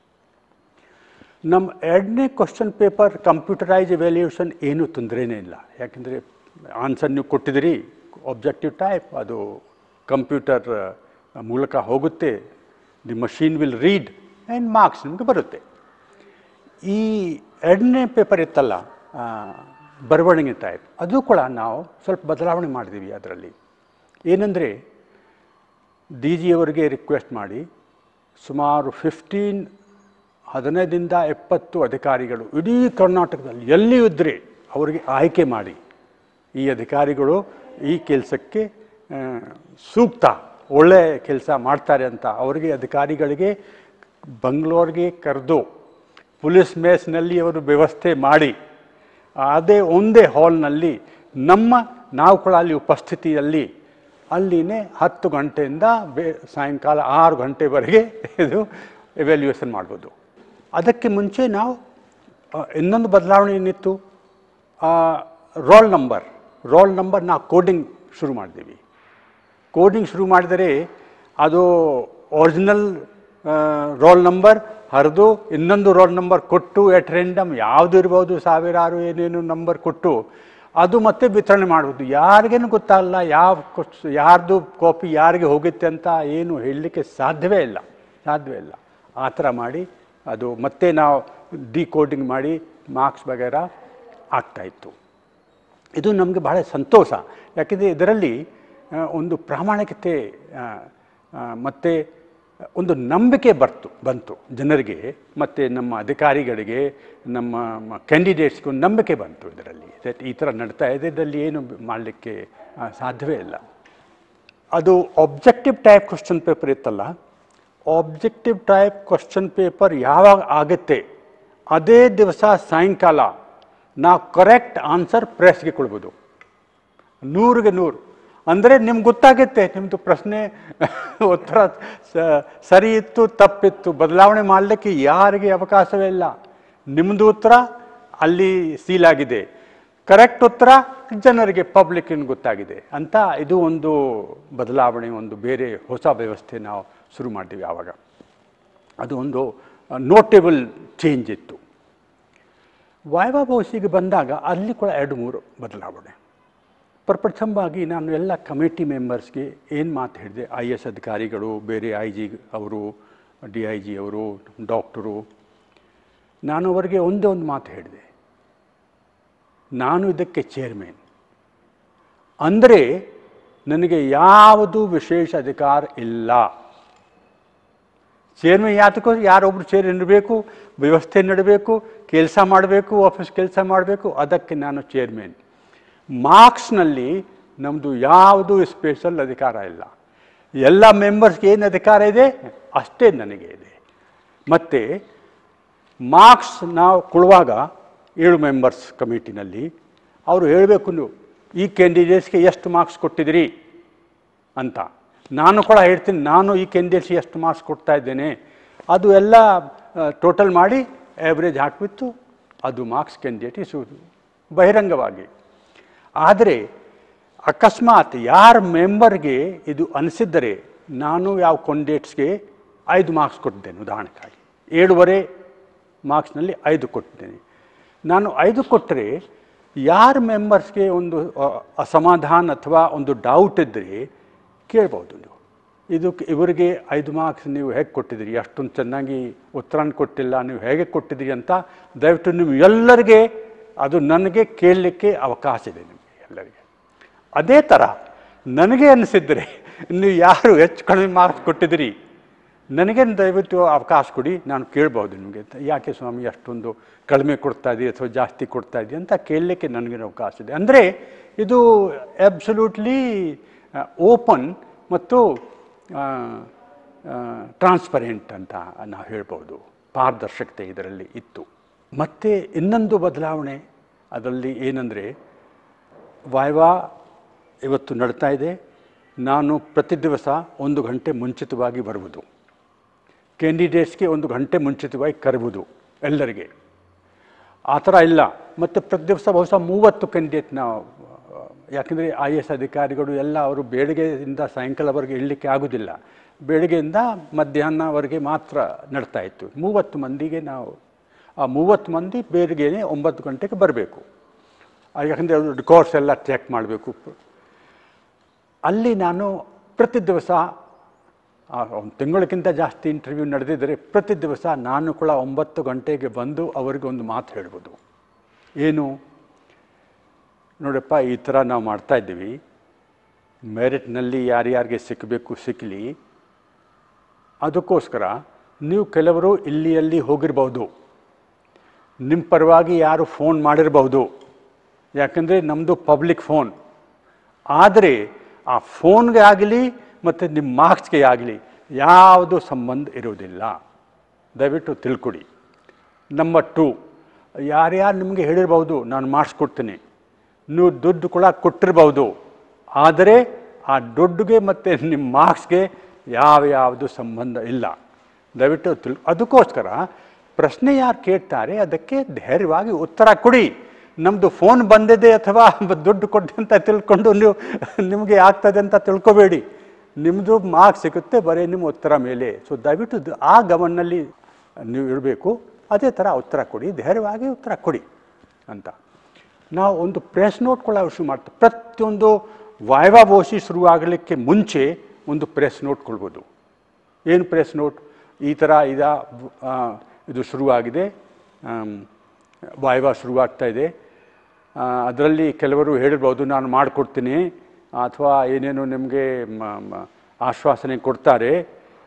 ನಮ್ಮ ಎರಡನೇ ಕ್ವಶನ್ ಪೇಪರ್ ಕಂಪ್ಯೂಟರೈಸ್ ಎವ್ಯಾಲ್ಯೂಷನ್ ಏನೂ ತೊಂದರೆನೇ ಇಲ್ಲ ಯಾಕೆಂದರೆ ಆನ್ಸರ್ ನೀವು ಕೊಟ್ಟಿದ್ದೀರಿ ಆಬ್ಜೆಕ್ಟಿವ್ ಟೈಪ್ ಅದು ಕಂಪ್ಯೂಟರ್ ಮೂಲಕ ಹೋಗುತ್ತೆ the machine will read and marks ನಿಮಗೆ ಬರುತ್ತೆ ಈ ಎರಡನೇ ಪೇಪರ್ ಇತ್ತಲ್ಲ ಆ, ಬರವಣಿಗೆ ಟೈಪ್ ಅದು ಕೂಡ ನಾವು ಸ್ವಲ್ಪ ಬದಲಾವಣೆ ಮಾಡಿದ್ದೀವಿ ಅದರಲ್ಲಿ ಏನಂದರೆ ಡಿ ಜಿಯವರಿಗೆ ರಿಕ್ವೆಸ್ಟ್ ಮಾಡಿ ಸುಮಾರು ಫಿಫ್ಟೀನ್ ಹದಿನೈದರಿಂದ ಎಪ್ಪತ್ತು ಅಧಿಕಾರಿಗಳು ಇಡೀ ಕರ್ನಾಟಕದಲ್ಲಿ ಎಲ್ಲಿ ಇದ್ದರೆ ಅವರಿಗೆ ಆಯ್ಕೆ ಮಾಡಿ ಈ ಅಧಿಕಾರಿಗಳು ಈ ಕೆಲಸಕ್ಕೆ ಆ, ಸೂಕ್ತ ಒಳ್ಳೆ ಕೆಲಸ ಮಾಡ್ತಾರೆ ಅಂತ ಅವರಿಗೆ ಅಧಿಕಾರಿಗಳಿಗೆ ಬಂಗ್ಳೂರಿಗೆ ಕರೆದು ಪೊಲೀಸ್ ಮೇಸ್ನಲ್ಲಿ ಅವರು ವ್ಯವಸ್ಥೆ ಮಾಡಿ ಅದೇ ಒಂದೇ ಹಾಲ್ನಲ್ಲಿ ನಮ್ಮ ನಾವು ಕೂಡ ಅಲ್ಲಿ ಉಪಸ್ಥಿತಿಯಲ್ಲಿ ಅಲ್ಲಿನೇ ಹತ್ತು ಗಂಟೆಯಿಂದ ಬೇ ಸಾಯಂಕಾಲ ಆರು ಗಂಟೆವರೆಗೆ ಇದು ಎವ್ಯಾಲ್ಯೂಯೇಷನ್ ಮಾಡ್ಬೋದು ಅದಕ್ಕೆ ಮುಂಚೆ ನಾವು ಆ, ಇನ್ನೊಂದು ಬದಲಾವಣೆ ಏನಿತ್ತು ರೋಲ್ ನಂಬರ್ ರೋಲ್ ನಂಬರ್ ನಾವು ಕೋಡಿಂಗ್ ಶುರು ಮಾಡಿದ್ದೀವಿ ಕೋಡಿಂಗ್ ಶುರು ಮಾಡಿದರೆ ಅದು ಒರಿಜಿನಲ್ ರೋಲ್ ನಂಬರ್ ಹರಿದು ಇನ್ನೊಂದು ರೋಲ್ ನಂಬರ್ ಕೊಟ್ಟು ಎಟ್ ರೆಂಡಮ್ ಯಾವುದು ಇರ್ಬೋದು ಸಾವಿರಾರು ಏನೇನು ನಂಬರ್ ಕೊಟ್ಟು ಅದು ಮತ್ತೆ ವಿತರಣೆ ಮಾಡ್ಬೋದು ಯಾರಿಗೇನು ಗೊತ್ತಾಗಲ್ಲ ಯಾವ ಕೊಸ್- ಯಾರ್ದು ಕಾಪಿ ಯಾರಿಗೆ ಹೋಗುತ್ತೆ ಅಂತ ಏನು ಹೇಳಲಿಕ್ಕೆ ಸಾಧ್ಯವೇ ಇಲ್ಲ ಸಾಧ್ಯವೇ ಇಲ್ಲ ಆ ಥರ ಮಾಡಿ ಅದು ಮತ್ತೆ ನಾವು ಡಿಕೋಡಿಂಗ್ ಮಾಡಿ ಮಾರ್ಕ್ಸ್ ವಗೇರ ಆಗ್ತಾಯಿತ್ತು ಇದು ನಮಗೆ ಬಹಳ ಸಂತೋಷ ಯಾಕೆಂದರೆ ಇದರಲ್ಲಿ ಆ, ಒಂದು ಪ್ರಾಮಾಣಿಕತೆ ಆ, ಆ, ಮತ್ತು ಒಂದು ನಂಬಿಕೆ ಬರ್ತು ಬಂತು ಜನರಿಗೆ ಮತ್ತು ನಮ್ಮ ಅಧಿಕಾರಿಗಳಿಗೆ ನಮ್ಮ ಕ್ಯಾಂಡಿಡೇಟ್ಸ್ಗೆ ಒಂದು ನಂಬಿಕೆ ಬಂತು ಇದರಲ್ಲಿ that ಈ ಥರ ನಡ್ತಾ ಇದೆ ಇದರಲ್ಲಿ ಏನು ಮಾಡಲಿಕ್ಕೆ ಆ, ಸಾಧ್ಯವೇ ಇಲ್ಲ ಅದು ಆಬ್ಜೆಕ್ಟಿವ್ ಟೈಪ್ ಕ್ವಶನ್ ಪೇಪರ್ ಇತ್ತಲ್ಲ ಆಬ್ಜೆಕ್ಟಿವ್ ಟೈಪ್ ಕ್ವಶನ್ ಪೇಪರ್ ಯಾವಾಗ ಆಗುತ್ತೆ ಅದೇ ದಿವಸ ಸಾಯಂಕಾಲ ನಾವು ಕರೆಕ್ಟ್ ಆನ್ಸರ್ ಪ್ರೆಸ್ಗೆ ಕೊಡ್ಬೋದು ನೂರಿಗೆ ನೂರು ಅಂದರೆ ನಿಮ್ಗೆ ಗೊತ್ತಾಗುತ್ತೆ ನಿಮ್ಮದು ಪ್ರಶ್ನೆ ಉತ್ತರ ಸ- ಸರಿ ಇತ್ತು ತಪ್ಪಿತ್ತು ಬದಲಾವಣೆ ಮಾಡಲಿಕ್ಕೆ ಯಾರಿಗೆ ಅವಕಾಶವೇ ಇಲ್ಲ ನಿಮ್ಮದು ಉತ್ತರ ಅಲ್ಲಿ ಸೀಲ್ ಆಗಿದೆ ಕರೆಕ್ಟ್ ಉತ್ತರ ಜನರಿಗೆ ಪಬ್ಲಿಕ್ಕಿನ ಗೊತ್ತಾಗಿದೆ ಅಂತ ಇದು ಒಂದು ಬದಲಾವಣೆ ಒಂದು ಬೇರೆ ಹೊಸ ವ್ಯವಸ್ಥೆ ನಾವು ಶುರು ಮಾಡ್ತೀವಿ ಆವಾಗ ಅದು ಒಂದು ನೋಟೇಬಲ್ ಚೇಂಜ್ ಇತ್ತು ವಾಯ್ವಾ ಬಹುಶಿಗೆ ಬಂದಾಗ ಅಲ್ಲಿ ಕೂಡ ಎರಡು ಮೂರು ಬದಲಾವಣೆ ಪ್ರಪ್ರಥಮವಾಗಿ ನಾನು ಎಲ್ಲ ಕಮಿಟಿ ಮೆಂಬರ್ಸ್ಗೆ ಏನು ಮಾತು ಹೇಳಿದೆ ಐ ಎಸ್ ಅಧಿಕಾರಿಗಳು ಬೇರೆ ಐ ಜಿ ಅವರು ಡಿ ಐ ಜಿ ಅವರು ಡಾಕ್ಟರು ನಾನು ಅವರಿಗೆ ಒಂದೇ ಒಂದು ಮಾತು ಹೇಳಿದೆ ನಾನು ಇದಕ್ಕೆ ಚೇರ್ಮನ್ ಅಂದರೆ ನನಗೆ ಯಾವುದು ವಿಶೇಷ ಅಧಿಕಾರ ಇಲ್ಲ ಚೇರ್ಮನ್ ಯಾತಕ್ಕೋ ಯಾರೊಬ್ರು ಚೇರ್ ಇರಬೇಕು ವ್ಯವಸ್ಥೆ ನಡಬೇಕು ಕೆಲಸ ಮಾಡಬೇಕು ಆಫೀಸ್ ಕೆಲಸ ಮಾಡಬೇಕು ಅದಕ್ಕೆ ನಾನು ಚೇರ್ಮನ್ ಮಾರ್ಕ್ಸ್ನಲ್ಲಿ ನಮ್ಮದು ಯಾವುದು ಸ್ಪೆಷಲ್ ಅಧಿಕಾರ ಇಲ್ಲ ಎಲ್ಲ ಮೆಂಬರ್ಸ್ಗೆ ಏನು ಅಧಿಕಾರ ಇದೆ ಅಷ್ಟೇ ನನಗೆ ಇದೆ ಮತ್ತು ಮಾರ್ಕ್ಸ್ ನಾವು ಕೊಡುವಾಗ ಏಳು ಮೆಂಬರ್ಸ್ ಕಮಿಟಿನಲ್ಲಿ ಅವರು ಹೇಳಬೇಕು ನೀವು ಈ ಕ್ಯಾಂಡಿಡೇಟ್ಸ್ಗೆ ಎಷ್ಟು ಮಾರ್ಕ್ಸ್ ಕೊಟ್ಟಿದ್ದೀರಿ ಅಂತ ನಾನು ಕೂಡ ಹೇಳ್ತೀನಿ ನಾನು ಈ ಕ್ಯಾಂಡಿಡೇಟ್ಸ್ಗೆ ಎಷ್ಟು ಮಾರ್ಕ್ಸ್ ಕೊಡ್ತಾ ಇದ್ದೇನೆ ಅದು ಎಲ್ಲ ಟೋಟಲ್ ಮಾಡಿ ಆ್ಯಾವ್ರೇಜ್ ಹಾಕಿಬಿಟ್ಟು ಅದು ಮಾರ್ಕ್ಸ್ ಕ್ಯಾಂಡಿಡೇಟ್ ಇಸುವುದು ಬಹಿರಂಗವಾಗಿ ಆದರೆ ಅಕಸ್ಮಾತ್ ಯಾರ ಮೆಂಬರ್ಗೆ ಇದು ಅನಿಸಿದ್ದರೆ ನಾನು ಯಾವ ಕ್ಯಾಂಡಿಡೇಟ್ಸ್ಗೆ ಐದು ಮಾರ್ಕ್ಸ್ ಕೊಟ್ಟಿದ್ದೇನೆ ಉದಾಹರಣೆಗಾಗಿ ಏಳುವರೆ ಮಾರ್ಕ್ಸ್ನಲ್ಲಿ ಐದು ಕೊಟ್ಟಿದ್ದೇನೆ ನಾನು ಐದು ಕೊಟ್ಟರೆ ಯಾರ ಮೆಂಬರ್ಸ್ಗೆ ಒಂದು ಅ, ಅಸಮಾಧಾನ ಅಥವಾ ಒಂದು ಡೌಟ್ ಇದ್ದರೆ ಕೇಳ್ಬೋದು ನೀವು ಇದು ಇವರಿಗೆ ಐದು ಮಾರ್ಕ್ಸ್ ನೀವು ಹೇಗೆ ಕೊಟ್ಟಿದ್ದೀರಿ ಅಷ್ಟೊಂದು ಚೆನ್ನಾಗಿ ಉತ್ತರನ ಕೊಟ್ಟಿಲ್ಲ ನೀವು ಹೇಗೆ ಕೊಟ್ಟಿದ್ದೀರಿ ಅಂತ ದಯವಿಟ್ಟು ನೀವು ಎಲ್ಲರಿಗೆ ಅದು ನನಗೆ ಕೇಳಲಿಕ್ಕೆ ಅವಕಾಶ ಇದೆ ನಿಮಗೆ ಎಲ್ಲರಿಗೆ ಅದೇ ಥರ ನನಗೆ ಅನಿಸಿದರೆ ನೀವು ಯಾರು ಹೆಚ್ಚು ಕಡಿಮೆ ಮಾರ್ಕ್ಸ್ ಕೊಟ್ಟಿದ್ದೀರಿ ನನಗೆ ದಯವಿಟ್ಟು ಅವಕಾಶ ಕೊಡಿ ನಾನು ಕೇಳ್ಬೋದು ನಿಮಗೆ ಅಂತ ಯಾಕೆ ಸ್ವಾಮಿ ಅಷ್ಟೊಂದು ಕಡಿಮೆ ಕೊಡ್ತಾ ಇದೀರಿ ಅಥವಾ ಜಾಸ್ತಿ ಕೊಡ್ತಾ ಇದೆಯಾ ಅಂತ ಕೇಳಲಿಕ್ಕೆ ನನಗೆ ಅವಕಾಶ ಇದೆ ಅಂದರೆ ಇದು ಅಬ್ಸಲ್ಯೂಟ್ಲಿ ಓಪನ್ ಮತ್ತು ಟ್ರಾನ್ಸ್ಪರೆಂಟ್ ಅಂತ ನಾವು ಹೇಳ್ಬೋದು ಪಾರದರ್ಶಕತೆ ಇದರಲ್ಲಿ ಇತ್ತು ಮತ್ತು ಇನ್ನೊಂದು ಬದಲಾವಣೆ ಅದರಲ್ಲಿ ಏನಂದರೆ ವಾಯ್ವಾ ಇವತ್ತು ನಡ್ತಾ ಇದೆ ನಾನು ಪ್ರತಿ ದಿವಸ ಒಂದು ಗಂಟೆ ಮುಂಚಿತವಾಗಿ ಬರುವುದು ಕ್ಯಾಂಡಿಡೇಟ್ಸ್ಗೆ ಒಂದು ಗಂಟೆ ಮುಂಚಿತವಾಗಿ ಕರೆಯುವುದು ಎಲ್ಲರಿಗೆ ಆ ಥರ ಇಲ್ಲ ಮತ್ತು ಪ್ರತಿ ದಿವಸ ಬಹುಶಃ ಮೂವತ್ತು ಕ್ಯಾಂಡಿಡೇಟ್ ನಾವು ಯಾಕೆಂದರೆ ಐ ಎಸ್ ಅಧಿಕಾರಿಗಳು ಎಲ್ಲ ಅವರು ಬೆಳಗ್ಗೆಯಿಂದ ಸಾಯಂಕಾಲವರೆಗೆ ಇರಲಿಕ್ಕೆ ಆಗೋದಿಲ್ಲ ಬೆಳಗ್ಗೆಯಿಂದ ಮಧ್ಯಾಹ್ನವರೆಗೆ ಮಾತ್ರ ನಡ್ತಾ ಇತ್ತು ಮೂವತ್ತು ಮಂದಿಗೆ ನಾವು ಆ ಮೂವತ್ತು ಮಂದಿ ಬೆಳಗ್ಗೆನೆ ಒಂಬತ್ತು ಗಂಟೆಗೆ ಬರಬೇಕು ಯಾಕಂದರೆ ಅದು ರಿಕಾರ್ಡ್ಸ್ ಎಲ್ಲ ಚೆಕ್ ಮಾಡಬೇಕು ಅಲ್ಲಿ ನಾನು ಪ್ರತಿ ದಿವಸ ಆ, ಒಂದು ತಿಂಗಳಿಗಿಂತ ಜಾಸ್ತಿ ಇಂಟರ್ವ್ಯೂ ನಡೆದಿದ್ದರೆ ಪ್ರತಿ ದಿವಸ ನಾನು ಕೂಡ ಒಂಬತ್ತು ಗಂಟೆಗೆ ಬಂದು ಅವರಿಗೆ ಒಂದು ಮಾತು ಹೇಳ್ಬೋದು ಏನು ನೋಡಪ್ಪ ಈ ಥರ ನಾವು ಮಾಡ್ತಾ ಇದ್ದೀವಿ ಮೆರಿಟ್ನಲ್ಲಿ ಯಾರ್ಯಾರಿಗೆ ಸಿಕ್ಕಬೇಕು ಸಿಕ್ಕಲಿ ಅದಕ್ಕೋಸ್ಕರ ನೀವು ಕೆಲವರು ಇಲ್ಲಿ ಅಲ್ಲಿ ಹೋಗಿರ್ಬೋದು ನಿಮ್ಮ ಪರವಾಗಿ ಯಾರು ಫೋನ್ ಮಾಡಿರಬಹುದು ಯಾಕಂದರೆ ನಮ್ಮದು ಪಬ್ಲಿಕ್ ಫೋನ್ ಆದರೆ ಆ ಫೋನ್ಗೆ ಆಗಲಿ ಮತ್ತು ನಿಮ್ಮ ಮಾರ್ಕ್ಸ್ಗೆ ಆಗಲಿ ಯಾವುದು ಸಂಬಂಧ ಇರುವುದಿಲ್ಲ ದಯವಿಟ್ಟು ತಿಳ್ಕೊಡಿ ನಂಬರ್ ಟು ಯಾರ್ಯಾರು ನಿಮಗೆ ಹೇಳಿರ್ಬೋದು ನಾನು ಮಾಡಿಸ್ಕೊಡ್ತೀನಿ ನೀವು ದುಡ್ಡು ಕೂಡ ಕೊಟ್ಟಿರ್ಬೋದು ಆದರೆ ಆ ದುಡ್ಡುಗೆ ಮತ್ತು ನಿಮ್ಮ ಮಾರ್ಕ್ಸ್ಗೆ ಯಾವ ಯಾವುದು ಸಂಬಂಧ ಇಲ್ಲ ದಯವಿಟ್ಟು ತಿಳ್ ಅದಕ್ಕೋಸ್ಕರ ಪ್ರಶ್ನೆ ಯಾರು ಕೇಳ್ತಾರೆ ಅದಕ್ಕೆ ಧೈರ್ಯವಾಗಿ ಉತ್ತರ ಕೊಡಿ ನಮ್ಮದು ಫೋನ್ ಬಂದಿದೆ ಅಥವಾ ದುಡ್ಡು ಕೊಟ್ಟೆ ಅಂತ ತಿಳ್ಕೊಂಡು ನೀವು ನಿಮಗೆ ಆಗ್ತದೆ ಅಂತ ತಿಳ್ಕೊಬೇಡಿ ನಿಮ್ಮದು ಮಾರ್ಕ್ಸ್ ಸಿಗುತ್ತೆ ಬರೀ ನಿಮ್ಮ ಉತ್ತರ ಮೇಲೆ ಸೊ ದಯವಿಟ್ಟು ದ- ಆ ಗಮನಲ್ಲಿ ನೀವು ಇರಬೇಕು ಅದೇ ಥರ ಉತ್ತರ ಕೊಡಿ ಧೈರ್ಯವಾಗಿ ಉತ್ತರ ಕೊಡಿ ಅಂತ ನಾವು ಒಂದು ಪ್ರೆಸ್ ನೋಟ್ ಕೂಡ ಶುರು ಮಾಡ್ತೀವಿ ಪ್ರತಿಯೊಂದು ವಾಯ್ವಾಭೋಷಿ ಶುರುವಾಗಲಿಕ್ಕೆ ಮುಂಚೆ ಒಂದು ಪ್ರೆಸ್ ನೋಟ್ ಕೊಡ್ಬೋದು ಏನು ಪ್ರೆಸ್ ನೋಟ್ ಈ ಥರ ಇದ ಆ, ಇದು ಶುರುವಾಗಿದೆ ಆಮ್, ವಾಯ್ವಾ ಶುರುವಾಗ್ತಾ ಇದೆ ಅದರಲ್ಲಿ ಕೆಲವರು ಹೇಳಿರ್ಬೋದು ನಾನು ಮಾಡಿಕೊಡ್ತೀನಿ ಅಥವಾ ಏನೇನು ನಿಮಗೆ ಮ- ಮ- ಆಶ್ವಾಸನೆ ಕೊಡ್ತಾರೆ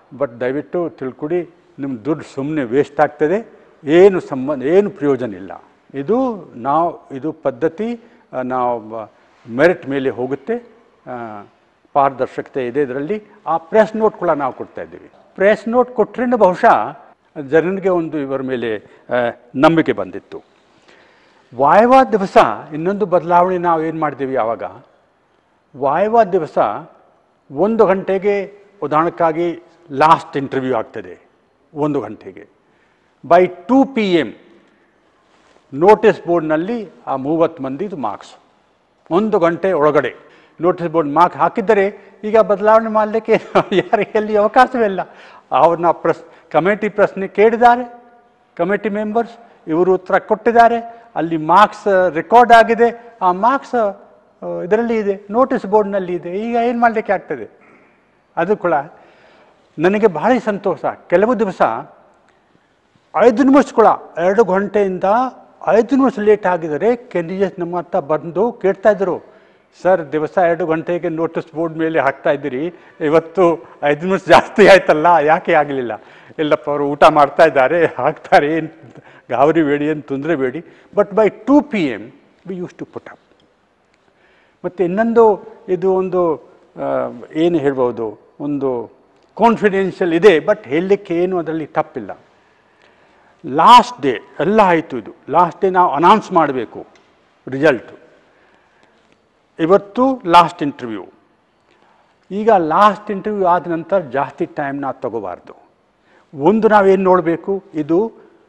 ಬಟ್ ದಯವಿಟ್ಟು ತಿಳ್ಕೊಡಿ ನಿಮ್ಮ ದುಡ್ಡು ಸುಮ್ಮನೆ ವೇಸ್ಟ್ ಆಗ್ತದೆ ಏನು ಸಂಬಂಧ ಏನು ಪ್ರಯೋಜನ ಇಲ್ಲ ಇದು ನಾವು ಇದು ಪದ್ಧತಿ ಆ, ನಾವು ಮೆರಿಟ್ ಮೇಲೆ ಹೋಗುತ್ತೆ ಆ, ಪಾರದರ್ಶಕತೆ ಇದೆ ಇದರಲ್ಲಿ ಆ ಪ್ರೆಸ್ ನೋಟ್ ಕೂಡ ನಾವು ಕೊಡ್ತಾ ಇದ್ದೀವಿ ಪ್ರೆಸ್ ನೋಟ್ ಕೊಟ್ಟರೆ ಬಹುಶಃ ಜನರಿಗೆ ಒಂದು ಇವರ ಮೇಲೆ ಆ, ನಂಬಿಕೆ ಬಂದಿತ್ತು ವಾಯವಾ ದಿವಸ ಇನ್ನೊಂದು ಬದಲಾವಣೆ ನಾವು ಏನು ಮಾಡ್ತೀವಿ ಆವಾಗ ವಾಯವಾ ದಿವಸ ಒಂದು ಗಂಟೆಗೆ ಉದಾಹರಣಕ್ಕಾಗಿ ಲಾಸ್ಟ್ ಇಂಟರ್ವ್ಯೂ ಆಗ್ತದೆ ಒಂದು ಗಂಟೆಗೆ by two P M notice ಬೋರ್ಡ್ನಲ್ಲಿ ಆ ಮೂವತ್ತು ಮಂದಿದು ಮಾರ್ಕ್ಸ್ ಒಂದು ಗಂಟೆ ಒಳಗಡೆ ನೋಟಿಸ್ ಬೋರ್ಡ್ ಮಾರ್ಕ್ ಹಾಕಿದ್ದರೆ ಈಗ ಬದಲಾವಣೆ ಮಾಡಲಿಕ್ಕೆ ಯಾರಿಗೆ ಎಲ್ಲಿ ಅವಕಾಶವೇ ಇಲ್ಲ ಅವ್ರನ್ನ ಪ್ರಸ್ ಕಮಿಟಿ ಪ್ರಶ್ನೆ ಕೇಳಿದ್ದಾರೆ ಕಮಿಟಿ ಮೆಂಬರ್ಸ್ ಇವರು ಉತ್ತರ ಕೊಟ್ಟಿದ್ದಾರೆ ಅಲ್ಲಿ ಮಾರ್ಕ್ಸ್ ರೆಕಾರ್ಡ್ ಆಗಿದೆ ಆ ಮಾರ್ಕ್ಸ್ ಇದರಲ್ಲಿ ಇದೆ ನೋಟಿಸ್ ಬೋರ್ಡ್ನಲ್ಲಿ ಇದೆ ಈಗ ಏನು ಮಾಡಲಿಕ್ಕೆ ಆಗ್ತದೆ ಅದು ಕೂಡ ನನಗೆ ಭಾಳ ಸಂತೋಷ ಕೆಲವು ದಿವಸ ಐದು ನಿಮಿಷ ಕೂಡ ಎರಡು ಗಂಟೆಯಿಂದ ಐದು ನಿಮಿಷ ಲೇಟ್ ಆಗಿದರೆ ಕೆಂಡಿಡೇಟ್ಸ್ ನಮ್ಮ ಹತ್ರ ಬಂದು ಕೇಳ್ತಾ ಇದ್ರು ಸರ್ ದಿವಸ ಎರಡು ಗಂಟೆಗೆ ನೋಟಿಸ್ ಬೋರ್ಡ್ ಮೇಲೆ ಹಾಕ್ತಾ ಇದ್ದೀರಿ ಇವತ್ತು ಐದು ನಿಮಿಷ ಜಾಸ್ತಿ ಆಯ್ತಲ್ಲ ಯಾಕೆ ಆಗಲಿಲ್ಲ ಇಲ್ಲಪ್ಪ ಅವರು ಊಟ ಮಾಡ್ತಾ ಇದ್ದಾರೆ ಹಾಕ್ತಾರೆ ಏನು ಗಾಬರಿ ಬೇಡಿ ಏನು ತೊಂದರೆ ಬೇಡಿ but by two P M we use to put up ಮತ್ತು ಇನ್ನೊಂದು ಇದು ಒಂದು ಆ, ಏನು ಹೇಳ್ಬೋದು ಒಂದು ಕಾನ್ಫಿಡೆನ್ಷಿಯಲ್ ಇದೆ ಬಟ್ ಹೇಳಲಿಕ್ಕೆ ಏನು ಅದರಲ್ಲಿ ತಪ್ಪಿಲ್ಲ ಲಾಸ್ಟ್ ಡೇ ಎಲ್ಲ ಆಯಿತು ಇದು ಲಾಸ್ಟ್ ಡೇ ನಾವು ಅನೌನ್ಸ್ ಮಾಡಬೇಕು ರಿಸಲ್ಟು ಇವತ್ತು ಲಾಸ್ಟ್ ಇಂಟರ್ವ್ಯೂ ಈಗ ಲಾಸ್ಟ್ ಇಂಟರ್ವ್ಯೂ ಆದ ನಂತರ ಜಾಸ್ತಿ ಟೈಮ್ ನಾವು ತಗೋಬಾರ್ದು ಒಂದು ನಾವೇನು ನೋಡಬೇಕು ಇದು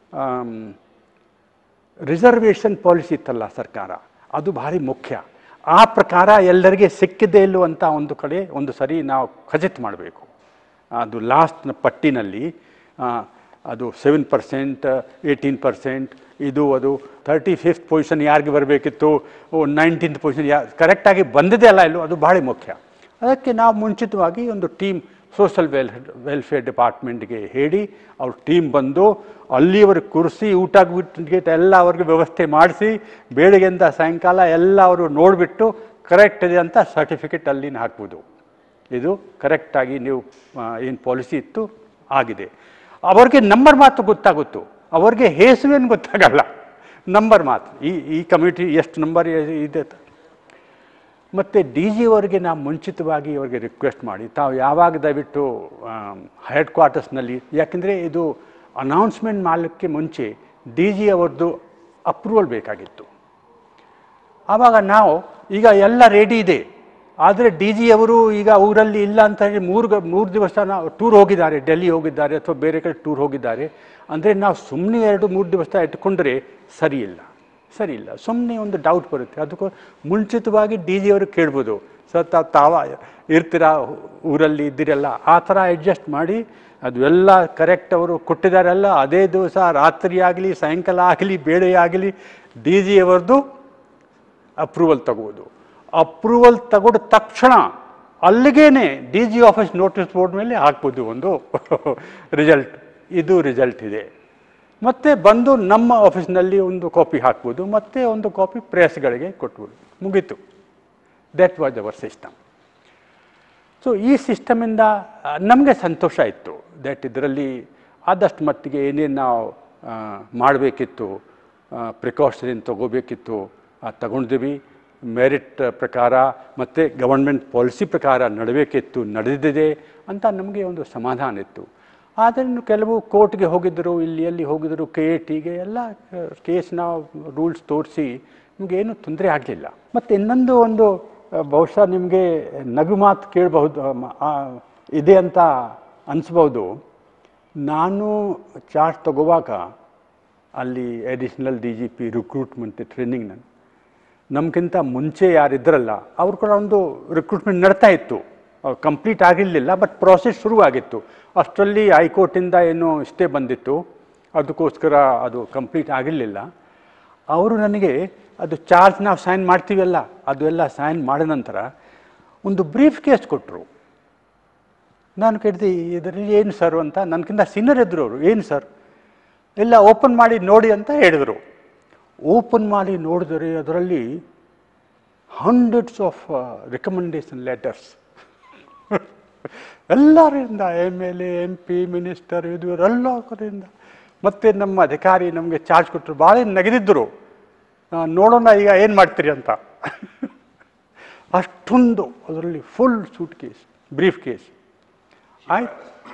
ರಿಸರ್ವೇಷನ್ ಪಾಲಿಸಿ ಇತ್ತಲ್ಲ ಸರ್ಕಾರ ಅದು ಭಾರಿ ಮುಖ್ಯ ಆ ಪ್ರಕಾರ ಎಲ್ಲರಿಗೆ ಸಿಕ್ಕಿದೆ ಇಲ್ಲೋ ಅಂತ ಒಂದು ಕಡೆ ಒಂದು ಸರಿ ನಾವು ಖಚಿತ ಮಾಡಬೇಕು ಅದು ಲಾಸ್ಟ್ನ ಪಟ್ಟಿನಲ್ಲಿ ಆ, ಅದು ಸೆವೆನ್ ಪರ್ಸೆಂಟ್ ಏಯ್ಟೀನ್ ಪರ್ಸೆಂಟ್ ಇದು ಅದು ತರ್ಟಿ ಫಿಫ್ತ್ ಪೊಸಿಷನ್ ಯಾರಿಗೆ ಬರಬೇಕಿತ್ತು ನೈನ್ಟೀನ್ತ್ ಪೊಸಿಷನ್ ಯಾ ಕರೆಕ್ಟಾಗಿ ಬಂದಿದೆ ಅಲ್ಲ ಇಲ್ಲೋ ಅದು ಭಾಳ ಮುಖ್ಯ ಅದಕ್ಕೆ ನಾವು ಮುಂಚಿತವಾಗಿ ಒಂದು ಟೀಮ್ ಸೋಷಲ್ ವೆಲ್ ವೆಲ್ಫೇರ್ ಡಿಪಾರ್ಟ್ಮೆಂಟ್ಗೆ ಹೇಳಿ ಅವ್ರ ಟೀಮ್ ಬಂದು ಅಲ್ಲಿವರೆಗೆ ಕುರ್ಸಿ ಊಟ ಗೀಟ ಎಲ್ಲ ಅವ್ರಿಗೆ ವ್ಯವಸ್ಥೆ ಮಾಡಿಸಿ ಬೆಳಗ್ಗೆಯಿಂದ ಸಾಯಂಕಾಲ ಎಲ್ಲ ಅವರು ನೋಡಿಬಿಟ್ಟು ಕರೆಕ್ಟ್ ಇದೆ ಅಂತ ಸರ್ಟಿಫಿಕೇಟ್ ಅಲ್ಲಿನ ಹಾಕ್ಬೋದು ಇದು ಕರೆಕ್ಟಾಗಿ ನೀವು ಏನು ಪಾಲಿಸಿ ಇತ್ತು ಆಗಿದೆ ಅವ್ರಿಗೆ ನಂಬರ್ ಮಾತು ಗೊತ್ತಾಗುತ್ತು ಅವ್ರಿಗೆ ಹೆಸರೇನು ಗೊತ್ತಾಗಲ್ಲ ನಂಬರ್ ಮಾತು ಈ ಈ ಕಮಿಟಿ ಎಷ್ಟು ನಂಬರ್ ಇದೆ ಅಂತ. ಮತ್ತು ಡಿ ಜಿ ಅವರಿಗೆ ನಾವು ಮುಂಚಿತವಾಗಿ ಅವರಿಗೆ ರಿಕ್ವೆಸ್ಟ್ ಮಾಡಿ ತಾವು ಯಾವಾಗ ದಯವಿಟ್ಟು ಹೆಡ್ ಕ್ವಾರ್ಟರ್ಸ್ನಲ್ಲಿ ಯಾಕೆಂದರೆ ಇದು ಅನೌನ್ಸ್ಮೆಂಟ್ ಮಾಡಲಿಕ್ಕೆ ಮುಂಚೆ ಡಿ ಜಿ ಅವ್ರದ್ದು ಅಪ್ರೂವಲ್ ಬೇಕಾಗಿತ್ತು ಆವಾಗ ನಾವು ಈಗ ಎಲ್ಲ ರೆಡಿ ಇದೆ ಆದರೆ ಡಿ ಜಿ ಅವರು ಈಗ ಊರಲ್ಲಿ ಇಲ್ಲ ಅಂತ ಹೇಳಿ ಮೂರು ಗ- ಮೂರು ದಿವಸ ನಾವು ಟೂರ್ ಹೋಗಿದ್ದಾರೆ ಡೆಲ್ಲಿ ಹೋಗಿದ್ದಾರೆ ಅಥವಾ ಬೇರೆ ಕಡೆ ಟೂರ್ ಹೋಗಿದ್ದಾರೆ ಅಂದರೆ ನಾವು ಸುಮ್ಮನೆ ಎರಡು ಮೂರು ದಿವಸ ಇಟ್ಕೊಂಡ್ರೆ ಸರಿ ಇಲ್ಲ ಸರಿ ಇಲ್ಲ ಸುಮ್ಮನೆ ಒಂದು ಡೌಟ್ ಬರುತ್ತೆ ಅದಕ್ಕೂ ಮುಂಚಿತವಾಗಿ ಡಿ ಜಿ ಅವರು ಕೇಳ್ಬೋದು ಸರ್ ತಾವು ತಾವ ಇರ್ತೀರಾ ಊರಲ್ಲಿ ಇದ್ದೀರಲ್ಲ ಆ ಥರ ಅಡ್ಜಸ್ಟ್ ಮಾಡಿ ಅದು ಎಲ್ಲ ಕರೆಕ್ಟ್ ಅವರು ಕೊಟ್ಟಿದ್ದಾರಲ್ಲ ಅದೇ ದಿವಸ ರಾತ್ರಿ ಆಗಲಿ ಸಾಯಂಕಾಲ ಆಗಲಿ ಬೇಳೆ ಆಗಲಿ ಡಿ ಜಿ ಅವರದ್ದು ಅಪ್ರೂವಲ್ ತಗೋದು ಅಪ್ರೂವಲ್ ತಗೊಂಡ ತಕ್ಷಣ ಅಲ್ಲಿಗೇನೆ D G office notice board ಮೇಲೆ ಹಾಕ್ಬೋದು ಒಂದು ರಿಸಲ್ಟ್ ಇದು ರಿಸಲ್ಟ್ ಇದೆ ಮತ್ತೆ ಬಂದು ನಮ್ಮ ಆಫೀಸ್ನಲ್ಲಿ ಒಂದು ಕಾಪಿ ಹಾಕ್ಬೋದು ಮತ್ತೆ ಒಂದು ಕಾಪಿ ಪ್ರೆಸ್ಗಳಿಗೆ ಕೊಟ್ಬೋದು ಮುಗೀತು that was our system so ಈ ಸಿಸ್ಟಮಿಂದ ನಮಗೆ ಸಂತೋಷ ಇತ್ತು ದಟ್ ಇದರಲ್ಲಿ ಆದಷ್ಟು ಮಟ್ಟಿಗೆ ಏನೇನು ನಾವು ಮಾಡಬೇಕಿತ್ತು ಪ್ರಿಕಾಷನ್ ಏನು ತಗೋಬೇಕಿತ್ತು ಅದು ತಗೊಂಡಿದ್ದೀವಿ ಮೆರಿಟ್ ಪ್ರಕಾರ ಮತ್ತು ಗವರ್ಮೆಂಟ್ ಪಾಲಿಸಿ ಪ್ರಕಾರ ನಡಬೇಕಿತ್ತು ನಡೆದಿದೆ ಅಂತ ನಮಗೆ ಒಂದು ಸಮಾಧಾನ ಇತ್ತು ಆದರೆ ಇನ್ನು ಕೆಲವು ಕೋರ್ಟ್ಗೆ ಹೋಗಿದ್ದರು ಇಲ್ಲಿ ಎಲ್ಲಿ ಹೋಗಿದ್ದರು ಕೆ ಎ ಟಿಗೆ ಎಲ್ಲ ಕೇಸ್ ನಾವು ರೂಲ್ಸ್ ತೋರಿಸಿ ನಿಮಗೇನು ತೊಂದರೆ ಆಗಲಿಲ್ಲ ಮತ್ತು ಇನ್ನೊಂದು ಒಂದು ಆ, ಬಹುಶಃ ನಿಮಗೆ ನಗು ಮಾತು ಕೇಳಬಹುದು ಇದೆ ಅಂತ ಅನಿಸ್ಬೋದು ನಾನು ಚಾರ್ಜ್ ತಗೋವಾಗ ಅಲ್ಲಿ additional D G P recruitment training ನಾನು ನಮಗಿಂತ ಮುಂಚೆ ಯಾರಿದ್ರಲ್ಲ ಅವ್ರು ಕೂಡ ಒಂದು ರಿಕ್ರೂಟ್ಮೆಂಟ್ ನಡ್ತಾ ಇತ್ತು ಕಂಪ್ಲೀಟ್ ಆಗಿರಲಿಲ್ಲ ಬಟ್ ಪ್ರಾಸೆಸ್ ಶುರುವಾಗಿತ್ತು ಅಷ್ಟರಲ್ಲಿ ಹೈಕೋರ್ಟಿಂದ ಏನು ಇಷ್ಟೇ ಬಂದಿತ್ತು ಅದಕ್ಕೋಸ್ಕರ ಅದು ಕಂಪ್ಲೀಟ್ ಆಗಿರಲಿಲ್ಲ ಅವರು ನನಗೆ ಅದು ಚಾರ್ಜ್ ನಾವು ಸೈನ್ ಮಾಡ್ತೀವಲ್ಲ ಅದು ಎಲ್ಲ ಸೈನ್ ಮಾಡಿದ ನಂತರ ಒಂದು ಬ್ರೀಫ್ ಕೇಸ್ ಕೊಟ್ಟರು ನಾನು ಕೇಳಿದೆ ಇದರಲ್ಲಿ ಏನು ಸರ್ ಅಂತ ನನಗಿಂತ ಸೀನಿಯರ್ ಇದ್ದರು ಅವರು ಏನು ಸರ್ ಎಲ್ಲ ಓಪನ್ ಮಾಡಿ ನೋಡಿ ಅಂತ ಹೇಳಿದರು ಓಪನ್ ಮಾಡಿ ನೋಡಿದರೆ ಅದರಲ್ಲಿ ಹಂಡ್ರೆಡ್ಸ್ ಆಫ್ ರಿಕಮೆಂಡೇಶನ್ ಲೆಟರ್ಸ್ ಎಲ್ಲರಿಂದ M L A M P minister ಇದು ಎಲ್ಲ ಕಡೆಯಿಂದ ಮತ್ತೆ ನಮ್ಮ ಅಧಿಕಾರಿ ನಮಗೆ ಚಾರ್ಜ್ ಕೊಟ್ಟರು ಭಾಳ ನಗೆದಿದ್ದರು ಆ, ನೋಡೋಣ ಈಗ ಏನು ಮಾಡ್ತೀರಿ ಅಂತ ಅಷ್ಟೊಂದು ಅದರಲ್ಲಿ full suitcase briefcase ಆಯ್ತು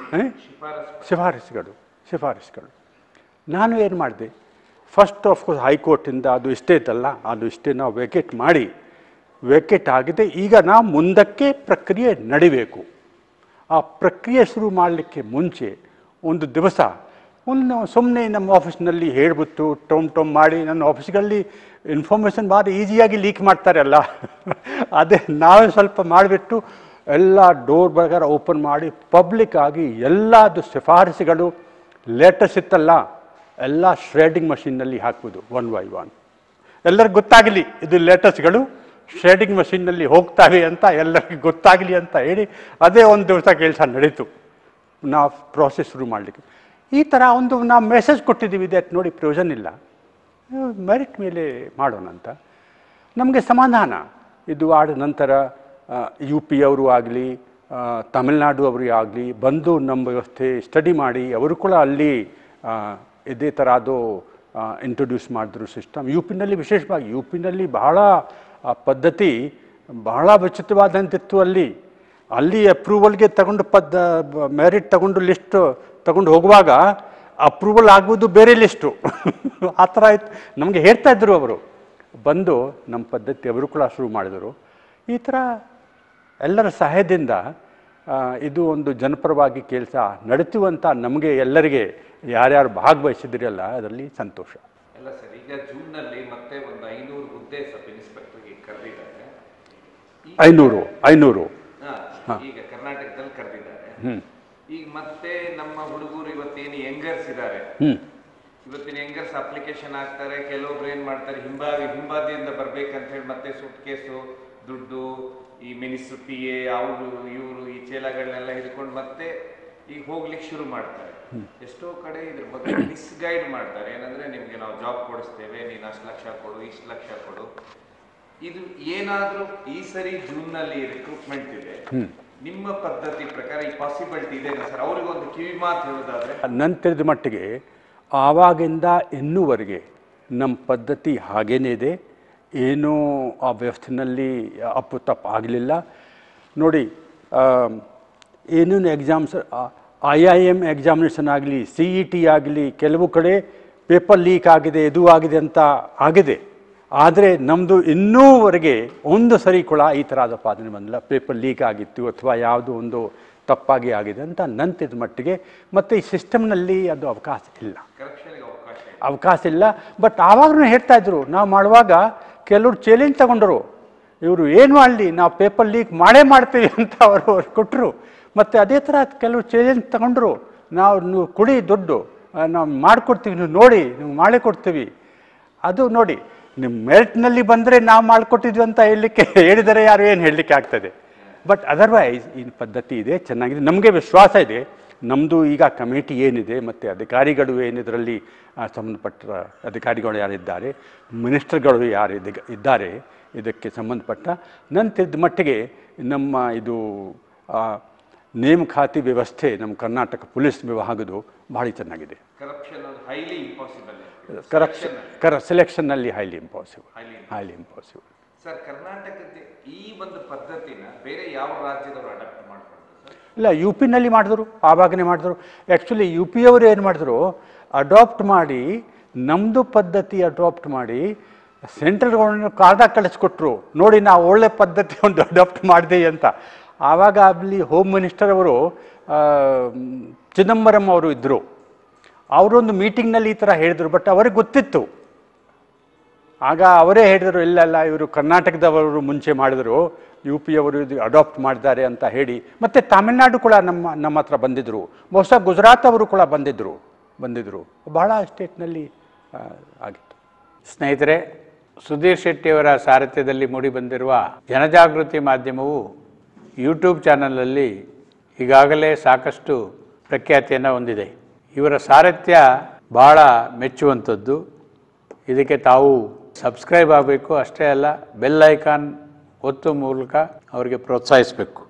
ಶಿಫಾರಸುಗಳು ಶಿಫಾರಸುಗಳು ನಾನು ಏನು ಮಾಡಿದೆ ಫಸ್ಟ್ ಆಫ್ ಕೋರ್ಸ್ ಹೈಕೋರ್ಟಿಂದ ಅದು ಇಷ್ಟೇ ಇತ್ತಲ್ಲ ಅದು ಇಷ್ಟೇ ನಾವು ವೆಕೆಟ್ ಮಾಡಿ ವೆಕೆಟ್ ಆಗಿದೆ ಈಗ ನಾವು ಮುಂದಕ್ಕೆ ಪ್ರಕ್ರಿಯೆ ನಡಿಬೇಕು ಆ ಪ್ರಕ್ರಿಯೆ ಶುರು ಮಾಡಲಿಕ್ಕೆ ಮುಂಚೆ ಒಂದು ದಿವಸ ಒಂದು ಸುಮ್ಮನೆ ನಮ್ಮ ಆಫೀಸ್ನಲ್ಲಿ ಹೇಳ್ಬಿಟ್ಟು ಟೊಮ್ ಟೊಮ್ ಮಾಡಿ ನನ್ನ ಆಫೀಸ್ಗಳಲ್ಲಿ ಇನ್ಫಾರ್ಮೇಷನ್ ಭಾಳ ಈಸಿಯಾಗಿ ಲೀಕ್ ಮಾಡ್ತಾರಲ್ಲ ಅದೇ ನಾವೇ ಸ್ವಲ್ಪ ಮಾಡಿಬಿಟ್ಟು ಎಲ್ಲ ಡೋರ್ ಪ್ರಕಾರ ಓಪನ್ ಮಾಡಿ ಪಬ್ಲಿಕ್ ಆಗಿ ಎಲ್ಲದು ಶಿಫಾರಸುಗಳು ಲೇಟೆಸ್ಟ್ ಇತ್ತಲ್ಲ ಎಲ್ಲ ಶ್ರೇಡಿಂಗ್ ಮಷಿನ್ನಲ್ಲಿ ಹಾಕ್ಬೋದು ಒನ್ ಬೈ ಒನ್ ಎಲ್ಲರಿಗೂ ಗೊತ್ತಾಗಲಿ ಇದು ಲೇಟೆಸ್ಟ್ಗಳು ಶೇಡಿಂಗ್ ಮಷಿನ್ನಲ್ಲಿ ಹೋಗ್ತಾವೆ ಅಂತ ಎಲ್ಲರಿಗೂ ಗೊತ್ತಾಗಲಿ ಅಂತ ಹೇಳಿ ಅದೇ ಒಂದು ದಿವಸ ಕೆಲಸ ನಡೀತು ನಾವು ಪ್ರಾಸೆಸ್ ಶುರು ಮಾಡಲಿಕ್ಕೆ ಈ ಥರ ಒಂದು ನಾವು ಮೆಸೇಜ್ ಕೊಟ್ಟಿದ್ದೀವಿ ಇದಕ್ಕೆ ನೋಡಿ ಪ್ರಯೋಜನ ಇಲ್ಲ ಮೆರಿಟ್ ಮೇಲೆ ಮಾಡೋಣ ಅಂತ ನಮಗೆ ಸಮಾಧಾನ ಇದು ಆದ ನಂತರ ಯು ಪಿ ಅವರು ಆಗಲಿ ತಮಿಳ್ನಾಡು ಅವರು ಆಗಲಿ ಬಂದು ನಮ್ಮ ವ್ಯವಸ್ಥೆ ಸ್ಟಡಿ ಮಾಡಿ ಅವರು ಕೂಡ ಅಲ್ಲಿ ಆ, ಇದೇ ಥರ ಅದು ಇಂಟ್ರೊಡ್ಯೂಸ್ ಮಾಡಿದ್ರು ಸಿಸ್ಟಮ್ ಯು ಪಿನಲ್ಲಿ ವಿಶೇಷವಾಗಿ ಯು ಪಿನಲ್ಲಿ ಬಹಳ ಆ ಪದ್ಧತಿ ಬಹಳ ವಿಚಿತ್ರವಾದಂತಿತ್ತು ಅಲ್ಲಿ ಅಲ್ಲಿ ಅಪ್ರೂವಲ್ಗೆ ತಗೊಂಡು ಪದ್ದ ಮೆರಿಟ್ ತಗೊಂಡು ಲಿಸ್ಟ್ ತಗೊಂಡು ಹೋಗುವಾಗ ಅಪ್ರೂವಲ್ ಆಗುವುದು ಬೇರೆ ಲಿಸ್ಟು ಆ ಥರ ಆಯ್ತು ನಮಗೆ ಹೇಳ್ತಾ ಇದ್ರು ಅವರು ಬಂದು ನಮ್ಮ ಪದ್ಧತಿ ಅವರು ಕೂಡ ಶುರು ಮಾಡಿದರು ಈ ಥರ ಎಲ್ಲರ ಸಹಾಯದಿಂದ ಆ, ಇದು ಒಂದು ಜನಪರವಾಗಿ ಕೆಲಸ ನಡೀತೀವಂತ ನಮಗೆ ಎಲ್ಲರಿಗೆ ಯಾರ್ಯಾರು ಭಾಗವಹಿಸಿದ್ರಲ್ಲ ಅದರಲ್ಲಿ ಸಂತೋಷ ಅಲ್ಲ ಸರ್ ಈಗ ಜೂನ್ನಲ್ಲಿ ಮತ್ತೆ ಒಂದು ಐನೂರು ಹುದ್ದೆ ಸಬ್ ಇನ್ಸ್ಪೆಕ್ಟರ್ಗೆ ಕರೆದಿದ್ದಾರೆ ಐನೂರು ಐನೂರು ಈಗ ಕರ್ನಾಟಕದಲ್ಲಿ ಕರೆದಿದ್ದಾರೆ ಹ್ಞೂ ಈಗ ಮತ್ತೆ ನಮ್ಮ ಹುಡುಗರು ಇವತ್ತೇನು ಯಂಗರ್ಸ್ ಇದ್ದಾರೆ ಹ್ಞೂ ಇವತ್ತಿನ ಯಂಗರ್ಸ್ ಅಪ್ಲಿಕೇಶನ್ ಹಾಕ್ತಾರೆ ಕೆಲವೊಬ್ರು ಏನ್ ಮಾಡ್ತಾರೆ ಹಿಂಬಾಗಿ ಹಿಂಬಾದಿಯಿಂದ ಬರ್ಬೇಕಂತ ಹೇಳಿ ಮತ್ತೆ ಸುಟ್ ಕೇಸು ದುಡ್ಡು ಈ ಮಿನಿಸ್ಟ್ರು ಪಿ ಎ ಅವರು ಇವರು ಈ ಚೇಲಗಳನ್ನೆಲ್ಲ ಹಿಡ್ಕೊಂಡು ಮತ್ತೆ ಈಗ ಹೋಗ್ಲಿಕ್ಕೆ ಶುರು ಮಾಡ್ತಾರೆ ಎಷ್ಟೋ ಕಡೆ ಇದ್ರ ಬಗ್ಗೆ ಮಿಸ್ಗೈಡ್ ಮಾಡ್ತಾರೆ ಏನಂದ್ರೆ ನಿಮ್ಗೆ ನಾವು ಜಾಬ್ ಕೊಡಿಸ್ತೇವೆ ನೀನು ಅಷ್ಟು ಲಕ್ಷ ಕೊಡು ಇಷ್ಟು ಲಕ್ಷ ಕೊಡು ಇದು ಏನಾದ್ರೂ ಈ ಸರಿ ಜೂನ್ ನಲ್ಲಿ ರಿಕ್ರೂಟ್ಮೆಂಟ್ ಇದೆ ನಿಮ್ಮ ಪದ್ಧತಿ ಪ್ರಕಾರ ಈ ಪಾಸಿಬಿಲಿಟಿ ಇದೆ ಸರ್ ಅವ್ರಿಗೊಂದು ಕಿವಿ ಮಾತು ಹೇಳೋದಾದ್ರೆ ನನ್ನ ತಿಳಿದ ಮಟ್ಟಿಗೆ ಆವಾಗಿಂದ ಇನ್ನೂವರೆಗೆ ನಮ್ಮ ಪದ್ಧತಿ ಹಾಗೇನೇ ಇದೆ ಏನೂ ಆ ವ್ಯವಸ್ಥೆನಲ್ಲಿ ಅಪ್ಪು ತಪ್ಪು ಆಗಲಿಲ್ಲ ನೋಡಿ ಏನೇನು exams I I M examination ಆಗಲಿ ಸಿ ಇ ಟಿ ಆಗಲಿ ಕೆಲವು ಕಡೆ ಪೇಪರ್ ಲೀಕ್ ಆಗಿದೆ ಇದು ಆಗಿದೆ ಅಂತ ಆಗಿದೆ ಆದರೆ ನಮ್ಮದು ಇನ್ನೂವರೆಗೆ ಒಂದು ಸರಿ ಕೂಡ ಈ ಥರದ ಪಾದನೆ ಬಂದಿಲ್ಲ ಪೇಪರ್ ಲೀಕ್ ಆಗಿತ್ತು ಅಥವಾ ಯಾವುದೋ ಒಂದು ತಪ್ಪಾಗಿ ಆಗಿದೆ ಅಂತ ನಂತಿದ ಮಟ್ಟಿಗೆ ಮತ್ತು ಈ ಸಿಸ್ಟಮ್ನಲ್ಲಿ ಅದು ಅವಕಾಶ ಇಲ್ಲ ಕರಪ್ಷನ್ಗೆ ಅವಕಾಶ ಇದೆ ಅವಕಾಶ ಇಲ್ಲ ಬಟ್ ಆವಾಗಲೂ ಹೇಳ್ತಾ ಇದ್ರು ನಾವು ಮಾಡುವಾಗ ಕೆಲವರು ಚಾಲೆಂಜ್ ತಗೊಂಡರು ಇವರು ಏನು ಮಾಡಲಿ ನಾವು ಪೇಪರ್ ಲೀಕ್ ಮಾಡೇ ಮಾಡ್ತೀವಿ ಅಂತ ಅವರು ಅವ್ರು ಕೊಟ್ಟರು ಮತ್ತು ಅದೇ ಥರ ಕೆಲವರು ಚಾಲೆಂಜ್ ತಗೊಂಡ್ರು ನಾವು ನೀವು ಕೊಡಿ ದುಡ್ಡು ಆ, ನಾವು ಮಾಡಿಕೊಡ್ತೀವಿ ನೀವು ನೋಡಿ ನೀವು ಮಾಡೇ ಕೊಡ್ತೀವಿ ಅದು ನೋಡಿ ನಿಮ್ಮ ಮೆರಿಟ್ನಲ್ಲಿ ಬಂದರೆ ನಾವು ಮಾಡಿಕೊಟ್ಟಿದ್ವಿ ಅಂತ ಹೇಳಲಿಕ್ಕೆ ಹೇಳಿದರೆ ಯಾರು ಏನು ಹೇಳಲಿಕ್ಕೆ ಆಗ್ತದೆ ಬಟ್ ಅದರ್ವೈಸ್ ಈ ಪದ್ಧತಿ ಇದೆ ಚೆನ್ನಾಗಿದೆ ನಮಗೆ ವಿಶ್ವಾಸ ಇದೆ ನಮ್ಮದು ಈಗ ಕಮಿಟಿ ಏನಿದೆ ಮತ್ತು ಅಧಿಕಾರಿಗಳು ಏನಿದರಲ್ಲಿ ಸಂಬಂಧಪಟ್ಟ ಅಧಿಕಾರಿಗಳು ಯಾರಿದ್ದಾರೆ ಮಿನಿಸ್ಟರ್ಗಳು ಯಾರು ಇದ್ದ- ಇದ್ದಾರೆ ಇದಕ್ಕೆ ಸಂಬಂಧಪಟ್ಟ ನನ್ನ ತಿಳಿದ ಮಟ್ಟಿಗೆ ನಮ್ಮ ಇದು ಆ, ನೇಮಕಾತಿ ವ್ಯವಸ್ಥೆ ನಮ್ಮ ಕರ್ನಾಟಕ ಪೊಲೀಸ್ ವಿಭಾಗದ್ದು ಭಾಳ ಚೆನ್ನಾಗಿದೆ ಕರಪ್ಷನ್ ಹೈಲಿ ಇಂಪಾಸಿಬಲ್ ಕರಪ್ಷನ್ ಕರ ಸೆಲೆಕ್ಷನ್ನಲ್ಲಿ highly impossible Highly highly impossible sir ಕರ್ನಾಟಕದ ಈ ಒಂದು ಪದ್ಧತಿನ ಬೇರೆ ಯಾವ ರಾಜ್ಯದವರು ಅಡಾಪ್ಟ್ ಮಾಡ್ಕೊಂಡ್ರು ಸರ್ ಇಲ್ಲ ಯು ಪಿನಲ್ಲಿ ಮಾಡಿದ್ರು ಆವಾಗನೇ ಮಾಡಿದ್ರು ಆ್ಯಕ್ಚುಲಿ ಯು ಪಿ ಅವರು ಏನು ಮಾಡಿದ್ರು ಅಡಾಪ್ಟ್ ಮಾಡಿ ನಮ್ಮದು ಪದ್ಧತಿ ಅಡಾಪ್ಟ್ ಮಾಡಿ ಸೆಂಟ್ರಲ್ ಗೌರ್ಮೆಂಟ್ ಕಾರ್ಡ ಕಳಿಸ್ಕೊಟ್ರು ನೋಡಿ ನಾವು ಒಳ್ಳೆ ಪದ್ಧತಿ ಒಂದು ಅಡಾಪ್ಟ್ ಮಾಡಿದೆ ಅಂತ ಆವಾಗ ಅಲ್ಲಿ ಹೋಮ್ ಮಿನಿಸ್ಟರ್ ಅವರು ಆ, ಚಿದಂಬರಂ ಅವರು ಇದ್ದರು ಅವರೊಂದು ಮೀಟಿಂಗ್ನಲ್ಲಿ ಈ ಥರ ಹೇಳಿದರು ಬಟ್ ಅವ್ರಿಗೆ ಗೊತ್ತಿತ್ತು ಆಗ ಅವರೇ ಹೇಳಿದರು ಇಲ್ಲಲ್ಲ ಇವರು ಕರ್ನಾಟಕದವರು ಮುಂಚೆ ಮಾಡಿದರು ಯು ಪಿ ಅವರು ಇದು ಅಡಾಪ್ಟ್ ಮಾಡಿದ್ದಾರೆ ಅಂತ ಹೇಳಿ ಮತ್ತು ತಮಿಳ್ನಾಡು ಕೂಡ ನಮ್ಮ ನಮ್ಮ ಹತ್ರ ಬಂದಿದ್ದರು ಬಹುಶಃ ಗುಜರಾತ್ ಅವರು ಕೂಡ ಬಂದಿದ್ದರು ಬಂದಿದ್ದರು ಬಹಳ ಸ್ಟೇಟ್ನಲ್ಲಿ ಆ, ಆಗಿತ್ತು ಸ್ನೇಹಿತರೆ ಸುಧೀರ್ ಶೆಟ್ಟಿಯವರ ಸಾರಥ್ಯದಲ್ಲಿ ಮೂಡಿಬಂದಿರುವ ಜನಜಾಗೃತಿ ಮಾಧ್ಯಮವು ಯೂಟ್ಯೂಬ್ ಚಾನಲಲ್ಲಿ ಈಗಾಗಲೇ ಸಾಕಷ್ಟು ಪ್ರಖ್ಯಾತಿಯನ್ನು ಹೊಂದಿದೆ ಇವರ ಸಾರಥ್ಯ ಬಹಳ ಮೆಚ್ಚುವಂಥದ್ದು ಇದಕ್ಕೆ ತಾವು ಸಬ್ಸ್ಕ್ರೈಬ್ ಆಗಬೇಕು ಅಷ್ಟೇ ಅಲ್ಲ ಬೆಲ್ ಐಕಾನ್ ಒತ್ತು ಮೂಲಕ ಅವರಿಗೆ ಪ್ರೋತ್ಸಾಹಿಸಬೇಕು